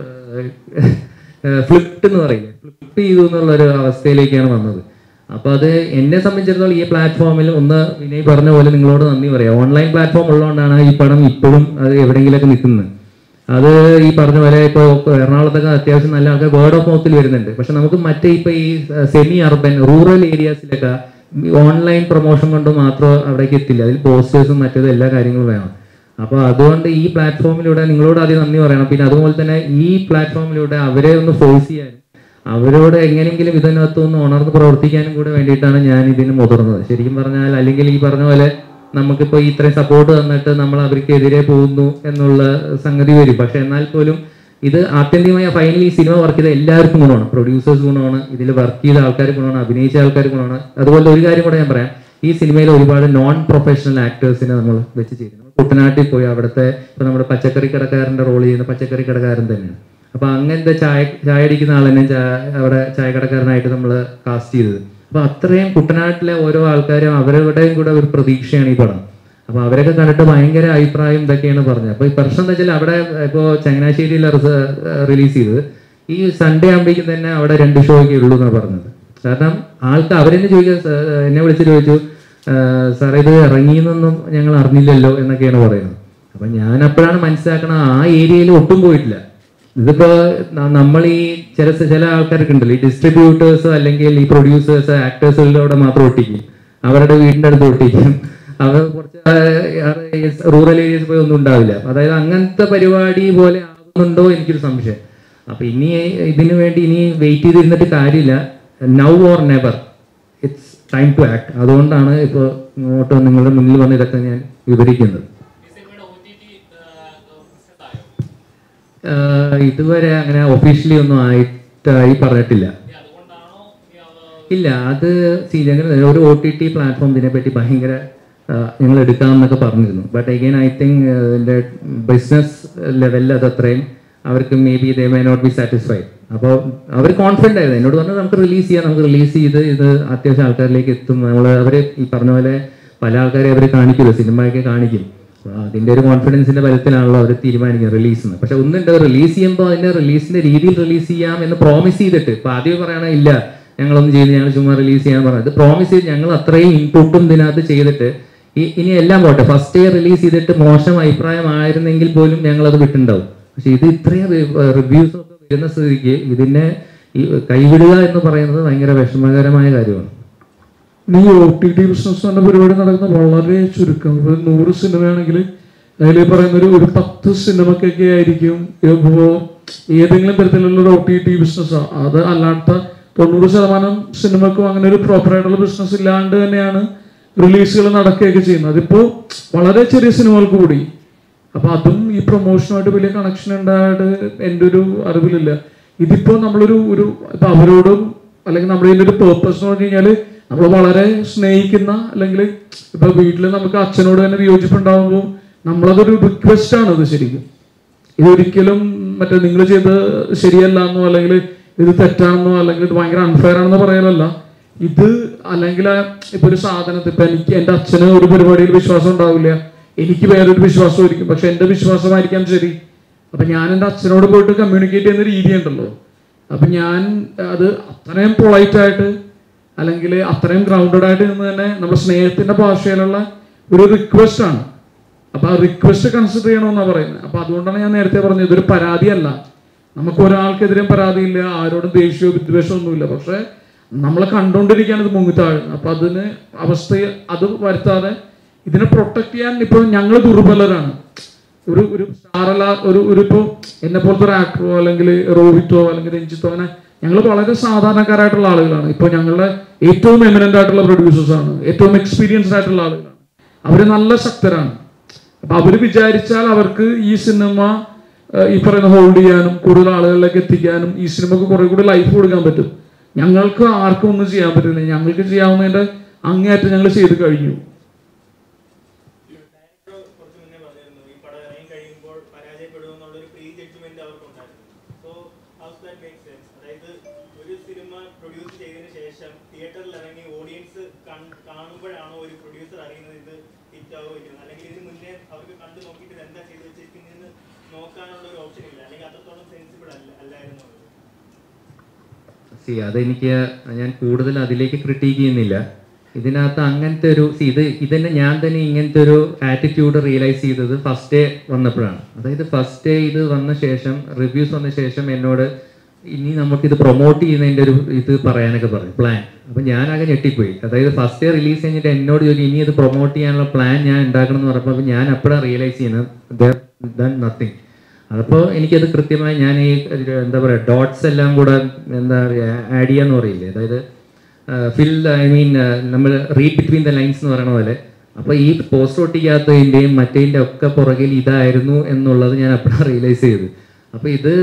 ഫ്ലിപ്ഡ് എന്ന് പറയില്ലേ ഫ്ലിപ്പ് ചെയ്തു എന്നുള്ള ഒരു അവസ്ഥയിലേക്കാണ് വന്നത് അപ്പൊ അത് എന്നെ സംബന്ധിച്ചിടത്തോളം ഈ പ്ലാറ്റ്ഫോമിൽ ഒന്ന് വിനയ് പറഞ്ഞ പോലെ നിങ്ങളോട് നന്ദി പറയാം ഓൺലൈൻ പ്ലാറ്റ്ഫോം ഉള്ളതുകൊണ്ടാണ് ഈ പടം ഇപ്പോഴും അത് എവിടെയെങ്കിലൊക്കെ നിൽക്കുന്നത് അത് ഈ പറഞ്ഞ പോലെ ഇപ്പോൾ എറണാകുളത്തൊക്കെ അത്യാവശ്യം നല്ല ആൾക്കാർ വേർഡ് ഓഫ് മൗത്തിൽ വരുന്നുണ്ട് പക്ഷെ നമുക്ക് മറ്റേ ഇപ്പൊ ഈ സെമി അർബൻ റൂറൽ ഏരിയാസിലൊക്കെ ഓൺലൈൻ പ്രൊമോഷൻ കൊണ്ട് മാത്രം അവിടേക്ക് എത്തില്ല അതിൽ പോസ്റ്റേഴ്സും മറ്റേതും എല്ലാ കാര്യങ്ങളും വേണം അപ്പോൾ അതുകൊണ്ട് ഈ പ്ലാറ്റ്ഫോമിലൂടെ നിങ്ങളോട് ആദ്യം നന്ദി പറയണം പിന്നെ അതുപോലെ തന്നെ ഈ പ്ലാറ്റ്ഫോമിലൂടെ അവരെ ഒന്ന് ഫോഴ്സ് ചെയ്യാനും അവരോട് എങ്ങനെയെങ്കിലും ഇതിനകത്ത് ഒന്ന് ഉണർന്ന് പ്രവർത്തിക്കാനും കൂടെ വേണ്ടിയിട്ടാണ് ഞാൻ ഇതിന് മുതിർന്നത് ശരിക്കും പറഞ്ഞാൽ അല്ലെങ്കിൽ ഈ പറഞ്ഞ പോലെ നമുക്കിപ്പോൾ ഇത്രയും സപ്പോർട്ട് തന്നിട്ട് നമ്മൾ അവർക്കെതിരെ പോകുന്നു എന്നുള്ള സംഗതി വരും പക്ഷെ എന്നാൽ പോലും ഇത് ആത്യന്തികമായ ഫൈനലി ഈ സിനിമ വർക്ക് ചെയ്ത എല്ലാവർക്കും ഗുണമാണ് പ്രൊഡ്യൂസേഴ്സ് ഗുണമാണ് ഇതിൽ വർക്ക് ചെയ്ത ആൾക്കാർ ഗുണമാണ് അഭിനയിച്ച ആൾക്കാർ ഗുണമാണ് അതുപോലെ ഒരു കാര്യം കൂടെ ഞാൻ പറയാം ഈ സിനിമയിൽ ഒരുപാട് നോൺ പ്രൊഫഷണൽ ആക്ടേഴ്സിനെ നമ്മൾ വെച്ച് ചെയ്തു നമ്മൾ കുട്ടനാട്ടിൽ പോയി അവിടുത്തെ ഇപ്പൊ നമ്മുടെ പച്ചക്കറി കടക്കാരന്റെ റോൾ ചെയ്യുന്ന പച്ചക്കറി കടക്കാരൻ തന്നെയാണ് അപ്പൊ അങ്ങനത്തെ ചായ ചായ അടിക്കുന്ന ആൾ തന്നെ ചാ- അവിടെ ചായക്കടക്കാരനായിട്ട് നമ്മൾ കാസ്റ്റ് ചെയ്തത് അപ്പൊ അത്രയും കുട്ടനാട്ടിലെ ഓരോ ആൾക്കാരും അവരുടെയും കൂടെ ഒരു പ്രതീക്ഷയാണ് ഈ പടം അപ്പൊ അവരൊക്കെ കണ്ടിട്ട് ഭയങ്കര അഭിപ്രായം ഇതൊക്കെയാണ് പറഞ്ഞത് അപ്പൊ ഈ പ്രശ്നം എന്താ വെച്ചാൽ അവിടെ ഇപ്പോ ചങ്ങനാശ്ശേരിയിൽ റിലീസ് ചെയ്തത് ഈ സൺഡേ ആകുമ്പോഴേക്കും തന്നെ അവിടെ രണ്ട് ഷോ ഒക്കെ ഉള്ളൂ എന്നാണ് പറഞ്ഞത് കാരണം ആൾക്ക് അവരെന്നെ ചോദിക്കുക "സാർ, എന്നെ വിളിച്ച് ചോദിച്ചു സാർ ഇത് ഇറങ്ങിയെന്നൊന്നും ഞങ്ങൾ അറിഞ്ഞില്ലല്ലോ എന്നൊക്കെയാണ് പറയുന്നത് അപ്പൊ ഞാൻ അപ്പോഴാണ് മനസ്സിലാക്കണം ആ ഏരിയയിൽ ഒട്ടും പോയിട്ടില്ല ഇതിപ്പോ ന- നമ്മൾ ഈ ചില ചില ആൾക്കാരൊക്കെ ഉണ്ടല്ലോ ഈ ഡിസ്ട്രിബ്യൂട്ടേഴ്സ് അല്ലെങ്കിൽ ഈ പ്രൊഡ്യൂസേഴ്സ് ആക്ടേഴ്സിലൂടെ മാത്രം ഒട്ടിക്കും അവരുടെ വീടിന്റെ അടുത്ത് ഒട്ടിക്കും അവർ കുറച്ച് റൂറൽ ഏരിയസ് പോയി ഒന്നും ഉണ്ടാവില്ല അതായത് അങ്ങനത്തെ പരിപാടി പോലെ ആകുന്നുണ്ടോ എനിക്കൊരു സംശയം അപ്പൊ ഇനി ഇതിനു വേണ്ടി ഇനി വെയിറ്റ് ചെയ്തിരുന്നിട്ട് കാര്യമില്ല now or never it's time to act അതുകൊണ്ടാണ് ഇപ്പോൾ ഇങ്ങോട്ട് നിങ്ങളുടെ മുന്നിൽ വന്ന് ഇതൊക്കെ ഞാൻ വിവരിക്കുന്നത് ഈ സിനിമയുടെ ഒ ടി ടി ബിസിനസ് ആയോ ആഹ് ഇതുവരെ അങ്ങനെ ഒഫീഷ്യലി ഒന്നും ആയിട്ടായി പറഞ്ഞിട്ടില്ല ഇനി അതുകൊണ്ടാണോ ഇനി അത് ഇല്ല അത് see, ഞങ്ങൾ ഒരു ഒ ടി ടി പ്ലാറ്റ്ഫോം ഇതിനെപ്പറ്റി ഭയങ്കര ഞങ്ങൾ എടുക്കാമെന്നൊക്കെ പറഞ്ഞിരുന്നു ബട്ട് അഗെയിൻ ഐ തിങ്ക് ഇതിൻ്റെ ബിസിനസ് ലെവലിൽ അത് അത്രയും അവർക്ക് maybe they may not be satisfied അപ്പോൾ അവർ കോൺഫിഡൻ്റ് ആയിരുന്നു എന്നോട് പറഞ്ഞു നമുക്ക് റിലീസ് ചെയ്യാം നമുക്ക് റിലീസ് ചെയ്ത് ഇത് അത്യാവശ്യം ആൾക്കാരിലേക്ക് എത്തും നമ്മൾ അവർ ഈ പറഞ്ഞ പോലെ പല ആൾക്കാരെ അവർ കാണിക്കുമല്ലോ സിനിമയൊക്കെ കാണിക്കും അപ്പൊ അതിന്റെ ഒരു കോൺഫിഡൻസിന്റെ ബലത്തിലാണല്ലോ അവർ തീരുമാനിക്കുന്നത് റിലീസ് എന്ന് പക്ഷെ ഒന്നുണ്ട് റിലീസ് ചെയ്യുമ്പോൾ അതിന്റെ റിലീസിന്റെ രീതിയിൽ റിലീസ് ചെയ്യാം എന്ന് പ്രോമിസ് ചെയ്തിട്ട് ഇപ്പൊ ആദ്യം പറയണ ഇല്ല ഞങ്ങളൊന്നും ചെയ്ത് ഞങ്ങൾ ചുമ്മാ റിലീസ് ചെയ്യാൻ പറഞ്ഞത് പ്രോമിസ് ചെയ്ത് ഞങ്ങൾ അത്രയും ഇൻപുട്ടും ഇതിനകത്ത് ചെയ്തിട്ട് ഈ ഇനി എല്ലാം പോട്ടെ ഫസ്റ്റ് ഡേ റിലീസ് ചെയ്തിട്ട് മോശം അഭിപ്രായമായിരുന്നെങ്കിൽ പോലും ഞങ്ങൾ അത് വിട്ടുണ്ടാവും പക്ഷെ ഇത് ഇത്രയും റിവ്യൂസ് ഒക്കെ വരുന്ന സ്ഥിതിക്ക് ഇതിനെ ഈ കൈവിടുക എന്ന് പറയുന്നത് ഭയങ്കര വിഷമകരമായ കാര്യമാണ് ഈ ഒ ടി ടി ബിസിനസ് എന്ന പരിപാടി നടക്കുന്ന വളരെ ചുരുക്കം ഇപ്പൊ നൂറ് സിനിമയാണെങ്കിൽ അതിൽ പറയുന്ന ഒരു ഒരു പത്ത് സിനിമക്കൊക്കെ ആയിരിക്കും ഇപ്പോ ഏതെങ്കിലും തരത്തിലുള്ള ഒരു ഒ ടി ടി ബിസിനസ് അത് അല്ലാത്ത തൊണ്ണൂറ് ശതമാനം സിനിമക്കും അങ്ങനെ ഒരു പ്രോപ്പർ ആയിട്ടുള്ള ബിസിനസ് ഇല്ലാണ്ട് തന്നെയാണ് റിലീസുകൾ നടക്കുകയൊക്കെ ചെയ്യുന്നത് അതിപ്പോ വളരെ ചെറിയ സിനിമകൾക്ക് കൂടി അപ്പൊ അതും ഈ പ്രൊമോഷനുമായിട്ട് വലിയ കണക്ഷൻ ഉണ്ടായിട്ട് എൻ്റെ ഒരു അറിവിലില്ല ഇതിപ്പോ നമ്മളൊരു ഒരു ഇപ്പൊ അവരോടും അല്ലെങ്കിൽ നമ്മുടെ ഇതിന്റെ ഒരു പേർപ്പസ് എന്ന് പറഞ്ഞു കഴിഞ്ഞാല് നമ്മൾ വളരെ സ്നേഹിക്കുന്ന അല്ലെങ്കിൽ ഇപ്പൊ വീട്ടിൽ നമുക്ക് അച്ഛനോട് തന്നെ വിയോജിപ്പുണ്ടാകുമ്പോൾ നമ്മളതൊരു റിക്വസ്റ്റ് ആണ് ഇത് ശരിക്കും ഇതൊരിക്കലും മറ്റേ നിങ്ങൾ ചെയ്ത് ശരിയല്ല എന്നോ അല്ലെങ്കിൽ ഇത് തെറ്റാണെന്നോ അല്ലെങ്കിൽ ഇത് ഭയങ്കര അൺഫെയർ ആണെന്നോ പറയലല്ല ഇത് അല്ലെങ്കിൽ ആ ഇപ്പൊ ഒരു സാധനത്തിൽ ഇപ്പൊ എനിക്ക് എന്റെ അച്ഛന് ഒരു പരിപാടിയിൽ വിശ്വാസം ഉണ്ടാവില്ല എനിക്ക് വേറൊരു വിശ്വാസമായിരിക്കും പക്ഷെ എന്റെ വിശ്വാസമായിരിക്കാം ശരി അപ്പൊ ഞാൻ എന്റെ അച്ഛനോട് പോയിട്ട് കമ്മ്യൂണിക്കേറ്റ് ചെയ്യുന്ന രീതി ഉണ്ടല്ലോ അപ്പൊ ഞാൻ അത് അത്രയും പൊളൈറ്റ് ആയിട്ട് അല്ലെങ്കിൽ അത്രയും ഗ്രൗണ്ടഡ് ആയിട്ട് നിന്ന് തന്നെ നമ്മുടെ സ്നേഹത്തിന്റെ ഭാഷയിലുള്ള ഒരു റിക്വസ്റ്റ് ആണ് അപ്പൊ ആ റിക്വസ്റ്റ് കൺസിഡർ ചെയ്യണമെന്നാണ് പറയുന്നത് അപ്പൊ അതുകൊണ്ടാണ് ഞാൻ നേരത്തെ പറഞ്ഞത് ഇതൊരു പരാതിയല്ല നമുക്ക് ഒരാൾക്കെതിരെയും പരാതിയില്ല ആരോടും ദേഷ്യമോ വിദ്വേഷമോ ഒന്നുമില്ല പക്ഷെ നമ്മളെ കണ്ടുകൊണ്ടിരിക്കുകയാണ് ഇത് മുങ്ങിത്താഴുന്നത് അപ്പൊ അതിന് അവസ്ഥ അത് വരുത്താതെ ഇതിനെ പ്രൊട്ടക്ട് ചെയ്യാൻ ഇപ്പൊ ഞങ്ങൾ ദുർബലരാണ് ഒരു ഒരു സ്റ്റാറല്ല ഒരു ഒരു ഇപ്പോ എന്നെ പോലത്തെ ഒരു ആക്ടറോ അല്ലെങ്കിൽ റോഹിത്തോ അല്ലെങ്കിൽ രഞ്ജിത്തോ അങ്ങനെ ഞങ്ങൾ വളരെ സാധാരണക്കാരായിട്ടുള്ള ആളുകളാണ് ഇപ്പൊ ഞങ്ങളുടെ ഏറ്റവും എമിനന്റ് ആയിട്ടുള്ള പ്രൊഡ്യൂസേഴ്സ് ആണ് ഏറ്റവും എക്സ്പീരിയൻസ്ഡ് ആയിട്ടുള്ള ആളുകളാണ് അവര് നല്ല ശക്തരാണ് അപ്പൊ അവര് വിചാരിച്ചാൽ അവർക്ക് ഈ സിനിമ ഏഹ്, ഈ പറയുന്ന ഹോൾഡ് ചെയ്യാനും കൂടുതൽ ആളുകളിലേക്ക് എത്തിക്കാനും ഈ സിനിമക്ക് കുറെ കൂടി ലൈഫ് കൊടുക്കാൻ പറ്റും ഞങ്ങൾക്ക് ആർക്കും ഒന്നും ചെയ്യാൻ പറ്റില്ല ഞങ്ങൾക്ക് ചെയ്യാവുന്നതിന്റെ അങ്ങേയറ്റം ഞങ്ങൾ ചെയ്ത് കഴിഞ്ഞു ഡയറക്ടർ കുറച്ച് മുന്നേ പറഞ്ഞിരുന്നു ഈ പടം ഇറങ്ങി കഴിയുമ്പോൾ പരാജയപ്പെടുമെന്നുള്ളൊരു പ്രീ ജഡ്ജ്മെന്റ് അവർക്കുണ്ടായിരുന്നു so how's that make sense അതായത് ഒരു സിനിമ പ്രൊഡ്യൂസ് ചെയ്തതിന് ശേഷം തിയേറ്ററിൽ ഇറങ്ങി ഓഡിയൻസ് കാണുമ്പോഴാണോ ഒരു പ്രൊഡ്യൂസർ അറിയുന്നത് ഇത് ഹിറ്റ് ആവോ ഇല്ലെന്ന് അല്ലെങ്കിൽ ഇതിന് മുന്നേ അവർക്ക് കണ്ടു നോക്കിയിട്ട് ഇത് എന്താ ചെയ്ത് വെച്ചിരിക്കുന്നതെന്ന് നോക്കാനുള്ള ഒരു ഓപ്ഷൻ ഇല്ല അല്ലെങ്കിൽ അത്രത്തോളം സെൻസിബിൾ അല്ല അല്ലായിരുന്നു അത് സി അതെനിക്ക് ഞാൻ കൂടുതൽ അതിലേക്ക് ക്രിട്ടീക്ക് ചെയ്യുന്നില്ല ഇതിനകത്ത് അങ്ങനത്തെ ഒരു see, ഇത് ഇതന്നെ ഞാൻ തന്നെ ഇങ്ങനത്തെ ഒരു ആറ്റിറ്റ്യൂഡ് റിയലൈസ് ചെയ്തത് ഫസ്റ്റ് ഡേ വന്നപ്പോഴാണ് അതായത് ഫസ്റ്റ് ഡേ ഇത് വന്ന ശേഷം റിവ്യൂസ് വന്ന ശേഷം എന്നോട് ഇനി നമുക്കിത് പ്രൊമോട്ട് ചെയ്യുന്നതിൻ്റെ ഒരു ഇത് പറയാനൊക്കെ പറഞ്ഞു പ്ലാൻ അപ്പം ഞാനാകെ ഞെട്ടിപ്പോയി അതായത് ഫസ്റ്റ് ഡേ റിലീസ് കഴിഞ്ഞിട്ട് എന്നോട് ചോദിച്ചു ഇനി ഇത് പ്രൊമോട്ട് ചെയ്യാനുള്ള പ്ലാൻ ഞാൻ ഉണ്ടാക്കണം എന്ന് പറഞ്ഞപ്പോൾ അപ്പം ഞാൻ അപ്പോഴാണ് റിയലൈസ് ചെയ്യുന്നത് നത്തിങ് അപ്പോൾ എനിക്കത് കൃത്യമായി ഞാൻ ഈ ഒരു എന്താ പറയുക ഡോട്ട്സ് എല്ലാം കൂടെ എന്താ പറയുക ആഡ് ചെയ്യാന്ന് പറയില്ലേ അതായത് ഫിൽ ഐ മീൻ നമ്മൾ റീഡ് ബിറ്റ്വീൻ ദ ലൈൻസ് എന്ന് പറയുന്ന പോലെ അപ്പോൾ ഈ പോസ്റ്റർ ഒട്ടിക്കാത്തതിൻ്റെയും മറ്റേതിൻ്റെ ഒക്കെ പുറകിൽ ഇതായിരുന്നു എന്നുള്ളത് ഞാൻ അപ്പോഴാണ് റിയലൈസ് ചെയ്തത് അപ്പോൾ ഇത്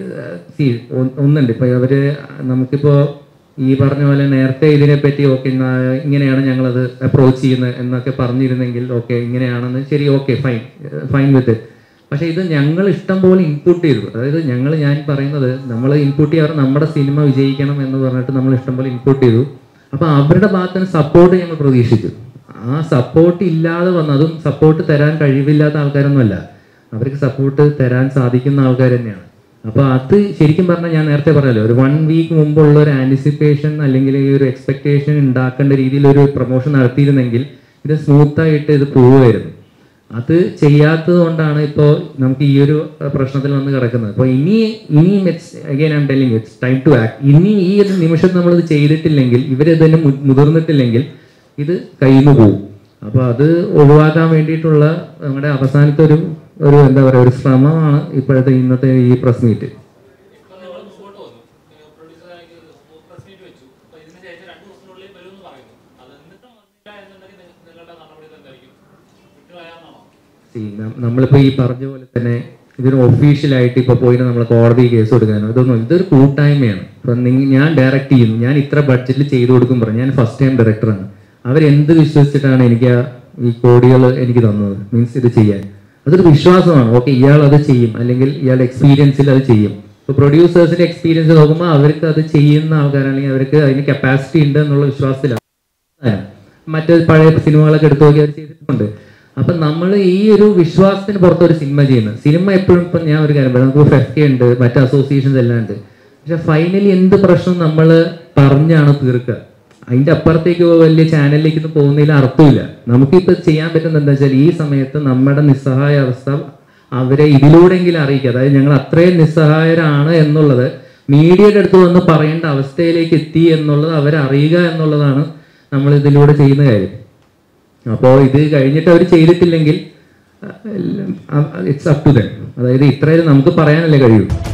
സി ഒന്നുണ്ട് ഇപ്പോൾ അവർ നമുക്കിപ്പോൾ ഈ പറഞ്ഞ പോലെ നേരത്തെ ഇതിനെപ്പറ്റി ഓക്കെ ഇങ്ങനെയാണ് ഞങ്ങളത് അപ്രോച്ച് ചെയ്യുന്നത് എന്നൊക്കെ പറഞ്ഞിരുന്നെങ്കിൽ ഓക്കെ ഇങ്ങനെയാണെന്ന് ശരി ഓക്കെ ഫൈൻ ഫൈൻ വിത്ത് പക്ഷേ ഇത് ഞങ്ങൾ ഇഷ്ടം പോലെ ഇൻപുട്ട് ചെയ്തു അതായത് ഞങ്ങൾ ഞാൻ പറയുന്നത് നമ്മൾ ഇൻപുട്ട് ചെയ്യാറ് നമ്മുടെ സിനിമ വിജയിക്കണം എന്ന് പറഞ്ഞിട്ട് നമ്മൾ ഇഷ്ടം പോലെ ഇൻപുട്ട് ചെയ്തു അപ്പോൾ അവരുടെ ഭാഗത്ത് നിന്ന് സപ്പോർട്ട് ഞങ്ങൾ പ്രതീക്ഷിച്ചു ആ സപ്പോർട്ട് ഇല്ലാതെ വന്ന അതും സപ്പോർട്ട് തരാൻ കഴിവില്ലാത്ത ആൾക്കാരൊന്നുമല്ല അവർക്ക് സപ്പോർട്ട് തരാൻ സാധിക്കുന്ന ആൾക്കാർ തന്നെയാണ് അപ്പോൾ അത് ശരിക്കും പറഞ്ഞാൽ ഞാൻ നേരത്തെ പറഞ്ഞല്ലോ ഒരു വൺ വീക്ക് മുമ്പുള്ള ഒരു ആൻറ്റിസിപ്പേഷൻ അല്ലെങ്കിൽ ഈ ഒരു എക്സ്പെക്ടേഷൻ ഉണ്ടാക്കേണ്ട രീതിയിൽ ഒരു പ്രൊമോഷൻ നടത്തിയിരുന്നെങ്കിൽ ഇത് സ്മൂത്തായിട്ട് ഇത് പോവുമായിരുന്നു അത് ചെയ്യാത്തത് കൊണ്ടാണ് ഇപ്പോൾ നമുക്ക് ഈ ഒരു പ്രശ്നത്തിൽ വന്ന് കിടക്കുന്നത് അപ്പോൾ ഇനി ഇനിയും it's again I'm telling it's time to act ഇനി ഈ ഒരു നിമിഷം നമ്മളിത് ചെയ്തിട്ടില്ലെങ്കിൽ ഇവരിതിന് മു- മുതിർന്നിട്ടില്ലെങ്കിൽ ഇത് കയ്യിൽ നിന്ന് പോകും അപ്പോൾ അത് ഒഴിവാക്കാൻ വേണ്ടിയിട്ടുള്ള നമ്മുടെ അവസാനത്തെ ഒരു ഒരു എന്താ പറയുക ഒരു ശ്രമമാണ് ഇപ്പോഴത്തെ ഇന്നത്തെ ഈ പ്രസ് മീറ്റ് ഇപ്പൊ നിങ്ങൾ മുമ്പോട്ട് വന്നു പ്രൊഡ്യൂസർ പ്രസ് മീറ്റ് വെച്ചു അപ്പൊ ഇതിന് ശേഷം രണ്ടു ദിവസത്തിനുള്ളിൽ വരുമെന്ന് പറയുന്നു അത് എന്നിട്ടും വന്നില്ല എന്നുണ്ടെങ്കിൽ നിങ്ങ- നിങ്ങളുടെ നടപടി എന്തായിരിക്കും വിട്ടുകളയാമെന്നാണോ See, നം- നമ്മളിപ്പോ ഈ പറഞ്ഞ പോലെ തന്നെ ഇതിന് ഒഫീഷ്യലായിട്ട് ഇപ്പൊ പോയിട്ട് നമ്മൾ കോടതി കേസ് കൊടുക്കാനോ ഇതൊന്നും ഇതൊരു കൂട്ടായ്മയാണ് ഇപ്പൊ നിങ്ങ ഞാൻ ഡയറക്റ്റ് ചെയ്യുന്നു ഞാൻ ഇത്ര ബഡ്ജറ്റിൽ ചെയ്തു കൊടുക്കും പറഞ്ഞു ഞാൻ ഫസ്റ്റ് ടൈം ഡയറക്ടറാണ് അവരെന്ത് വിശ്വസിച്ചിട്ടാണ് എനിക്ക് ആ ഈ കോടികൾ എനിക്ക് തന്നത് മീൻസ് ഇത് ചെയ്യാൻ അതൊരു വിശ്വാസമാണ് ഓക്കെ ഇയാൾ അത് ചെയ്യും അല്ലെങ്കിൽ ഇയാളുടെ എക്സ്പീരിയൻസിൽ അത് ചെയ്യും ഇപ്പൊ പ്രൊഡ്യൂസേഴ്സിന്റെ എക്സ്പീരിയൻസ് നോക്കുമ്പോൾ അവർക്ക് അത് ചെയ്യുന്ന ആൾക്കാരാണെങ്കിൽ അവർക്ക് അതിന് കപ്പാസിറ്റി ഉണ്ട് എന്നുള്ള വിശ്വാസത്തിലാണ് സാധനം. മറ്റ് പഴയ സിനിമകളൊക്കെ എടുത്തു നോക്കി അവർ ചെയ്തിട്ടുണ്ട് അപ്പൊ നമ്മൾ ഈ ഒരു വിശ്വാസത്തിന് പുറത്ത് ഒരു സിനിമ ചെയ്യുന്നത് സിനിമ എപ്പോഴും ഇപ്പം ഞാൻ ഒരു കാര്യം പറയാം നമുക്ക് ഫെഫ്ക ഉണ്ട് മറ്റ് അസോസിയേഷൻസ് എല്ലാം ഉണ്ട് പക്ഷെ ഫൈനലി എന്ത് പ്രശ്നം നമ്മൾ പറഞ്ഞാണ് തീർക്കുക അതിന്റെ അപ്പുറത്തേക്ക് വലിയ ചാനലിലേക്ക് പോകുന്നതിൽ അർത്ഥമില്ല നമുക്കിപ്പോൾ ചെയ്യാൻ പറ്റുന്നത് എന്താ വെച്ചാൽ ഈ സമയത്ത് നമ്മുടെ നിസ്സഹായ അവസ്ഥ അവരെ ഇതിലൂടെങ്കിലും അറിയിക്കുക അതായത് ഞങ്ങൾ അത്രയും നിസ്സഹായരാണ് എന്നുള്ളത് മീഡിയയുടെ അടുത്ത് വന്ന് പറയേണ്ട അവസ്ഥയിലേക്ക് എത്തി എന്നുള്ളത് അവരറിയുക എന്നുള്ളതാണ് നമ്മൾ ഇതിലൂടെ ചെയ്യുന്ന കാര്യം അപ്പോൾ ഇത് കഴിഞ്ഞിട്ട് അവർ ചെയ്തിട്ടില്ലെങ്കിൽ ഇറ്റ്സ് അപ് ടു ദം അതായത് ഇത്രയും നമുക്ക് പറയാനല്ലേ കഴിയൂ